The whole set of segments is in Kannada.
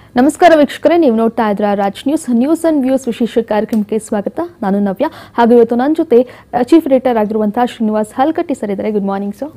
ನಮಸ್ಕಾರ ವೀಕ್ಷಕರೇ ನೀವು ನೋಡ್ತಾ ಇದ್ರ Raj news news and views ವಿಶೇಷ ಕಾರ್ಯಕ್ರಮಕ್ಕೆ ಸ್ವಾಗತ ನಾನು ನವ್ಯ ಹಾಗೂ ಇವತ್ತು ನನ್ನ ಜೊತೆ ಚೀಫ್ ಎಡಿಟರ್ ಆಗಿರುವಂತಹ ಶ್ರೀನಿವಾಸ್ ಹಲ್ಕಟ್ಟಿ ಸರ್ ಇದ್ದಾರೆ ಗುಡ್ ಮಾರ್ನಿಂಗ್ ಸರ್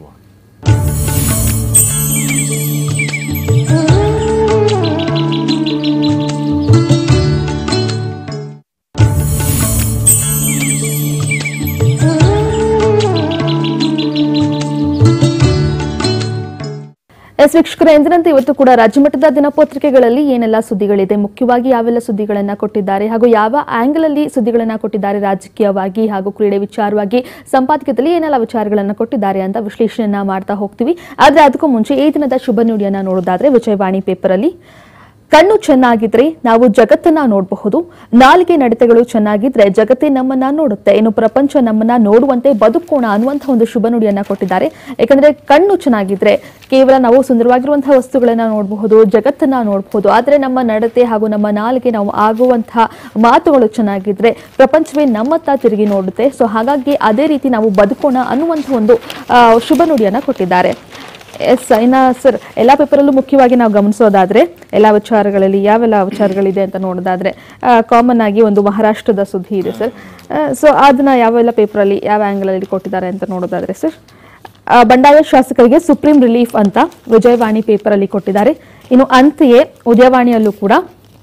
ಎಸ್ ವೀಕ್ಷಕರ ಎಂದಿನಂತೆ ಇವತ್ತು ಕೂಡ ರಾಜ್ಯಮಟ್ಟದ ದಿನಪತ್ರಿಕೆಗಳಲ್ಲಿ ಏನೆಲ್ಲ ಸುದ್ದಿಗಳಿದೆ ಮುಖ್ಯವಾಗಿ ಯಾವೆಲ್ಲ ಸುದ್ದಿಗಳನ್ನ ಕೊಟ್ಟಿದ್ದಾರೆ ಹಾಗೂ ಯಾವ ಆಂಗಲ್ ಅಲ್ಲಿ ಸುದ್ದಿಗಳನ್ನ ಕೊಟ್ಟಿದ್ದಾರೆ ರಾಜಕೀಯವಾಗಿ ಹಾಗೂ ಕ್ರೀಡೆ ವಿಚಾರವಾಗಿ ಸಂಪಾದಕದಲ್ಲಿ ಏನೆಲ್ಲ ವಿಚಾರಗಳನ್ನ ಕೊಟ್ಟಿದ್ದಾರೆ ಅಂತ ವಿಶ್ಲೇಷಣೆಯನ್ನ ಮಾಡ್ತಾ ಹೋಗ್ತೀವಿ ಆದ್ರೆ ಅದಕ್ಕೂ ಮುಂಚೆ ಈ ದಿನದ ಶುಭ ನುಡಿಯನ್ನ ನೋಡೋದಾದ್ರೆ ವಿಜಯವಾಣಿ ಪೇಪರ್ ಅಲ್ಲಿ ಕಣ್ಣು ಚೆನ್ನಾಗಿದ್ರೆ ನಾವು ಜಗತ್ತನ್ನ ನೋಡಬಹುದು ನಾಲಿಗೆ ನಡತೆಗಳು ಚೆನ್ನಾಗಿದ್ರೆ ಜಗತ್ತೇ ನಮ್ಮನ್ನ ನೋಡುತ್ತೆ ಇನ್ನು ಪ್ರಪಂಚ ನಮ್ಮನ್ನ ನೋಡುವಂತೆ ಬದುಕೋಣ ಅನ್ನುವಂತಹ ಒಂದು ಶುಭ ನುಡಿಯನ್ನ ಕೊಟ್ಟಿದ್ದಾರೆ ಯಾಕಂದ್ರೆ ಕಣ್ಣು ಚೆನ್ನಾಗಿದ್ರೆ ಕೇವಲ ನಾವು ಸುಂದರವಾಗಿರುವಂತಹ ವಸ್ತುಗಳನ್ನ ನೋಡಬಹುದು ಜಗತ್ತನ್ನ ನೋಡಬಹುದು ಆದ್ರೆ ನಮ್ಮ ನಡತೆ ಹಾಗೂ ನಮ್ಮ ನಾಲಿಗೆ ನಾವು ಆಗುವಂತಹ ಮಾತುಗಳು ಚೆನ್ನಾಗಿದ್ರೆ ಪ್ರಪಂಚವೇ ನಮ್ಮತ್ತ ತಿರುಗಿ ನೋಡುತ್ತೆ ಸೊ ಹಾಗಾಗಿ ಅದೇ ರೀತಿ ನಾವು ಬದುಕೋಣ ಅನ್ನುವಂತಹ ಒಂದು ಆ, ಶುಭ ನುಡಿಯನ್ನ ಕೊಟ್ಟಿದ್ದಾರೆ ಎಸ್ ಇನ್ನ ಸರ್ ಎಲ್ಲ ಪೇಪರಲ್ಲೂ ಮುಖ್ಯವಾಗಿ ನಾವು ಗಮನಿಸೋದಾದ್ರೆ ಎಲ್ಲ ವಿಚಾರಗಳಲ್ಲಿ ಯಾವೆಲ್ಲ ವಿಚಾರಗಳಿದೆ ಅಂತ ನೋಡೋದಾದ್ರೆ ಕಾಮನ್ ಆಗಿ ಒಂದು ಮಹಾರಾಷ್ಟ್ರದ ಸುದ್ದಿ ಇದೆ ಸರ್ ಸೊ ಅದನ್ನ ಯಾವೆಲ್ಲ ಪೇಪರಲ್ಲಿ ಯಾವ ಆ್ಯಂಗಲಲ್ಲಿ ಕೊಟ್ಟಿದ್ದಾರೆ ಅಂತ ನೋಡೋದಾದ್ರೆ ಸರ್ ಆ, ಬಂಡಾಯ ಶಾಸಕರಿಗೆ ಸುಪ್ರೀಂ ರಿಲೀಫ್ ಅಂತ ವಿಜಯವಾಣಿ ಪೇಪರಲ್ಲಿ ಕೊಟ್ಟಿದ್ದಾರೆ ಇನ್ನು ಅಂತೆಯೇ ಉದಯವಾಣಿಯಲ್ಲೂ ಕೂಡ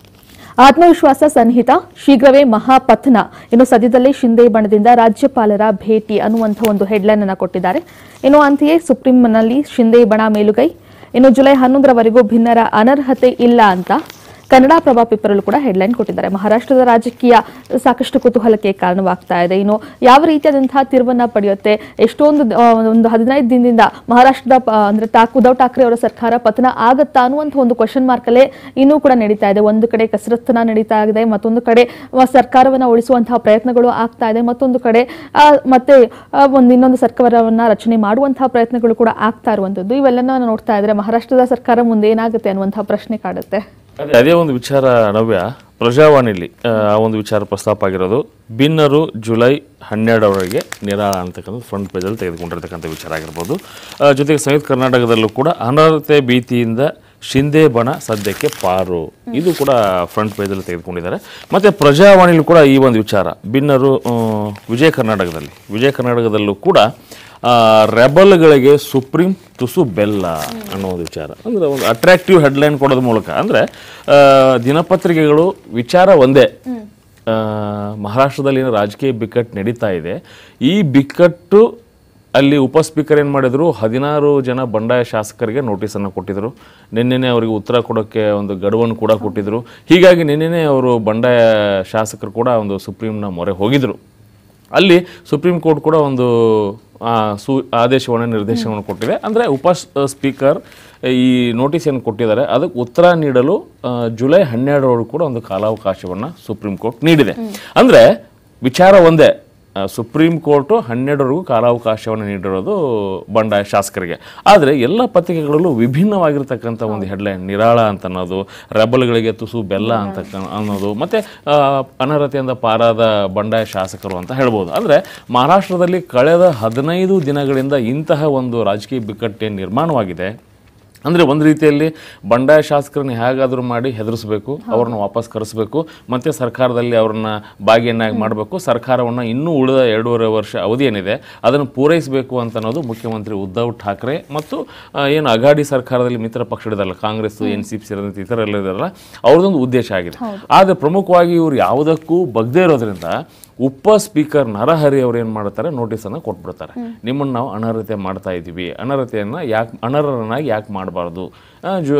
ಆತ್ಮವಿಶ್ವಾಸ ಸನ್ನಿಹಿತ ಶೀಘ್ರವೇ ಮಹಾಪಥನ ಇನ್ನು ಸದ್ಯದಲ್ಲೇ ಶಿಂದೆ ಬಣದಿಂದ ರಾಜ್ಯಪಾಲರ ಭೇಟಿ ಅನ್ನುವಂಥ ಒಂದು ಹೆಡ್ಲೈನ್ ಅನ್ನ ಕೊಟ್ಟಿದ್ದಾರೆ ಇನ್ನು ಅಂತೆಯೇ ಸುಪ್ರೀಂನಲ್ಲಿ ಶಿಂದೆ ಬಣ ಮೇಲುಗೈ ಇನ್ನು ಜುಲೈ ಹನ್ನೊಂದರವರೆಗೂ ಭಿನ್ನರ ಅನರ್ಹತೆ ಇಲ್ಲ ಅಂತ ಕನ್ನಡಪ್ರಭ ಪೇಪರಲ್ಲೂ ಕೂಡ ಹೆಡ್ಲೈನ್ ಕೊಟ್ಟಿದ್ದಾರೆ ಮಹಾರಾಷ್ಟ್ರದ ರಾಜಕೀಯ ಸಾಕಷ್ಟು ಕುತೂಹಲಕ್ಕೆ ಕಾರಣವಾಗ್ತಾ ಇದೆ ಇನ್ನು ಯಾವ ರೀತಿಯಾದಂತಹ ತಿರುವನ್ನ ಪಡೆಯುತ್ತೆ ಎಷ್ಟೊಂದು ಆ, ಒಂದು ಹದಿನೈದು ದಿನದಿಂದ ಮಹಾರಾಷ್ಟ್ರದ ಪ- ಅಂದ್ರೆ ಟಾಕ್ ಉದ್ಧವ್ ಠಾಕ್ರೆ ಅವರ ಸರ್ಕಾರ ಪತನ ಆಗತ್ತಾ ಅನ್ನುವಂಥ ಒಂದು ಕ್ವಶನ್ ಮಾರ್ಕ್ ಅಲ್ಲೇ ಇನ್ನೂ ಕೂಡ ನಡೀತಾ ಇದೆ ಒಂದು ಕಡೆ ಕಸರತ್ತನ ನಡೀತಾ ಇದೆ ಮತ್ತೊಂದು ಕಡೆ ಆ, ಸರ್ಕಾರವನ್ನ ಉಳಿಸುವಂತಹ ಪ್ರಯತ್ನಗಳು ಆಗ್ತಾ ಇದೆ ಮತ್ತೊಂದು ಕಡೆ ಆ, ಮತ್ತೆ ಆ, ಒಂದು ಇನ್ನೊಂದು ಸರ್ಕಾರವನ್ನ ರಚನೆ ಮಾಡುವಂತಹ ಪ್ರಯತ್ನಗಳು ಕೂಡ ಆಗ್ತಾ ಇರುವಂತದ್ದು ಇವೆಲ್ಲನ ನೋಡ್ತಾ ಇದ್ರೆ ಮಹಾರಾಷ್ಟ್ರದ ಸರ್ಕಾರ ಮುಂದೆ ಏನಾಗುತ್ತೆ ಅನ್ನುವಂತಹ ಪ್ರಶ್ನೆ ಕಾಡುತ್ತೆ ಅದೇ ಅದೇ ಒಂದು ವಿಚಾರ ನವ್ಯ ಪ್ರಜಾವಾಣಿಲಿ ಆ ಆ ಒಂದು ವಿಚಾರ ಪ್ರಸ್ತಾಪ ಆಗಿರೋದು ಭಿನ್ನರು ಜುಲೈ ಹನ್ನೆರಡರವರೆಗೆ ನಿರಾಳ ಅಂತಕ್ಕಂಥ ಫ್ರಂಟ್ ಪೇಜಲ್ಲಿ ತೆಗೆದುಕೊಂಡಿರ್ತಕ್ಕಂಥ ವಿಚಾರ ಆಗಿರ್ಬೋದು ಆ, ಜೊತೆಗೆ ಸಂಯುಕ್ತ ಕರ್ನಾಟಕದಲ್ಲೂ ಕೂಡ ಅನರ್ಹತೆ ಭೀತಿಯಿಂದ ಶಿಂದೆ ಬಣ ಸದ್ಯಕ್ಕೆ ಪಾರು ಇದು ಕೂಡ ಫ್ರಂಟ್ ಪೇಜಲ್ಲಿ ತೆಗೆದುಕೊಂಡಿದ್ದಾರೆ ಮತ್ತು ಪ್ರಜಾವಾಣಿಲೂ ಕೂಡ ಈ ಒಂದು ವಿಚಾರ ಭಿನ್ನರು ಆ, ವಿಜಯ ಕರ್ನಾಟಕದಲ್ಲಿ ವಿಜಯ ಕರ್ನಾಟಕದಲ್ಲೂ ಕೂಡ ಆ, ರೆಬಲ್ಗಳಿಗೆ ಸುಪ್ರೀಂ ತುಸು ಬೆಲ್ಲ ಅನ್ನೋ ಒಂದು ವಿಚಾರ ಅಂದ್ರೆ ಒಂದು ಅಟ್ರಾಕ್ಟಿವ್ ಹೆಡ್ಲೈನ್ ಕೊಡೋದ್ರ ಮೂಲಕ ಅಂದ್ರೆ ಆ, ದಿನಪತ್ರಿಕೆಗಳು ವಿಚಾರ ಒಂದೇ ಆ, ಮಹಾರಾಷ್ಟ್ರದಲ್ಲಿ ಏನು ರಾಜಕೀಯ ಬಿಕ್ಕಟ್ಟು ನಡೀತಾ ಇದೆ ಈ ಬಿಕ್ಕಟ್ಟು ಅಲ್ಲಿ ಉಪ ಸ್ಪೀಕರ್ ಏನು ಮಾಡಿದ್ರು ಹದಿನಾರು ಜನ ಬಂಡಾಯ ಶಾಸಕರಿಗೆ ನೋಟಿಸನ್ನು ಕೊಟ್ಟಿದ್ರು ನಿನ್ನೆನೆ ಅವರಿಗೆ ಉತ್ತರ ಕೊಡೋಕ್ಕೆ ಒಂದು ಗಡುವನ್ನು ಕೂಡ ಕೊಟ್ಟಿದ್ರು ಹೀಗಾಗಿ ನಿನ್ನೆನೆ ಅವರು ಬಂಡಾಯ ಶಾಸಕರು ಕೂಡ ಒಂದು ಸುಪ್ರೀಂನ ಮೊರೆ ಹೋಗಿದ್ರು ಅಲ್ಲಿ ಸುಪ್ರೀಂ ಕೋರ್ಟ್ ಕೂಡ ಒಂದು ಆ, ಸು ಆದೇಶವನ್ನು ನಿರ್ದೇಶನವನ್ನು ಕೊಟ್ಟಿದೆ ಅಂದರೆ ಉಪ ಸ್- ಸ್ಪೀಕರ್ ಈ ನೋಟಿಸ್ ಏನು ಕೊಟ್ಟಿದ್ದಾರೆ ಅದಕ್ಕೆ ಉತ್ತರ ನೀಡಲು ಆ, ಜುಲೈ ಹನ್ನೆರಡರವರೆಗೂ ಕೂಡ ಒಂದು ಕಾಲಾವಕಾಶವನ್ನು ಸುಪ್ರೀಂ ಕೋರ್ಟ್ ನೀಡಿದೆ ಅಂದರೆ ವಿಚಾರ ಒಂದೇ ಆ, ಸುಪ್ರೀಂ ಕೋರ್ಟು ಹನ್ನೆರಡರವರೆಗೂ ಕಾಲಾವಕಾಶವನ್ನು ನೀಡಿರೋದು ಬಂಡಾಯ ಶಾಸಕರಿಗೆ ಆದರೆ ಎಲ್ಲ ಪತ್ರಿಕೆಗಳಲ್ಲೂ ವಿಭಿನ್ನವಾಗಿರ್ತಕ್ಕಂಥ ಒಂದು ಹೆಡ್ಲೈನ್ ನಿರಾಳ ಅಂತ ಅನ್ನೋದು ರೆಬಲ್ಗಳಿಗೆ ತುಸು ಬೆಲ್ಲ ಅಂತ ಅನ್ನೋದು ಮತ್ತು ಅನರ್ಹತೆಯಿಂದ ಪಾರಾದ ಬಂಡಾಯ ಶಾಸಕರು ಅಂತ ಹೇಳ್ಬೋದು ಅಂದರೆ ಮಹಾರಾಷ್ಟ್ರದಲ್ಲಿ ಕಳೆದ ಹದಿನೈದು ದಿನಗಳಿಂದ ಇಂತಹ ಒಂದು ರಾಜಕೀಯ ಬಿಕ್ಕಟ್ಟೇನು ನಿರ್ಮಾಣವಾಗಿದೆ ಅಂದರೆ ಒಂದು ರೀತಿಯಲ್ಲಿ ಬಂಡಾಯ ಶಾಸಕರನ್ನ ಹೇಗಾದರೂ ಮಾಡಿ ಹೆದರಿಸಬೇಕು ಅವ್ರನ್ನ ವಾಪಸ್ ಕರೆಸಬೇಕು ಮತ್ತು ಸರ್ಕಾರದಲ್ಲಿ ಅವ್ರನ್ನ ಭಾಗಿಯನ್ನಾಗಿ ಮಾಡಬೇಕು ಸರ್ಕಾರವನ್ನು ಇನ್ನೂ ಉಳಿದ ಎರಡೂವರೆ ವರ್ಷ ಅವಧಿ ಏನಿದೆ ಅದನ್ನು ಪೂರೈಸಬೇಕು ಅಂತ ಅನ್ನೋದು ಮುಖ್ಯಮಂತ್ರಿ ಉದ್ಧವ್ ಠಾಕ್ರೆ ಮತ್ತು ಆ, ಏನು ಅಘಾಡಿ ಸರ್ಕಾರದಲ್ಲಿ ಮಿತ್ರ ಪಕ್ಷಗಳಿದಾರಲ್ಲ ಕಾಂಗ್ರೆಸ್ ಎನ್ ಸಿ ಪಿ ಸೇರಿದಂತೆ ಇತರೆಲ್ಲ ಇದಾರಲ್ಲ ಅವ್ರದ್ದೊಂದು ಉದ್ದೇಶ ಆಗಿದೆ ಆದರೆ ಪ್ರಮುಖವಾಗಿ ಇವರು ಯಾವುದಕ್ಕೂ ಬಗ್ದೇ ಇರೋದ್ರಿಂದ ಉಪ ಸ್ಪೀಕರ್ ನರಹರಿ ಅವ್ರು ಏನು ಮಾಡ್ತಾರೆ ನೋಟಿಸನ್ನು ಕೊಟ್ಬಿಡ್ತಾರೆ ನಿಮ್ಮನ್ನು ನಾವು ಅನರ್ಹತೆ ಮಾಡ್ತಾ ಇದ್ದೀವಿ ಅನರ್ಹತೆಯನ್ನು ಯಾಕೆ ಅನರ್ಹರನ್ನಾಗಿ ಯಾಕೆ ಮಾಡಬಾರ್ದು ಜೂ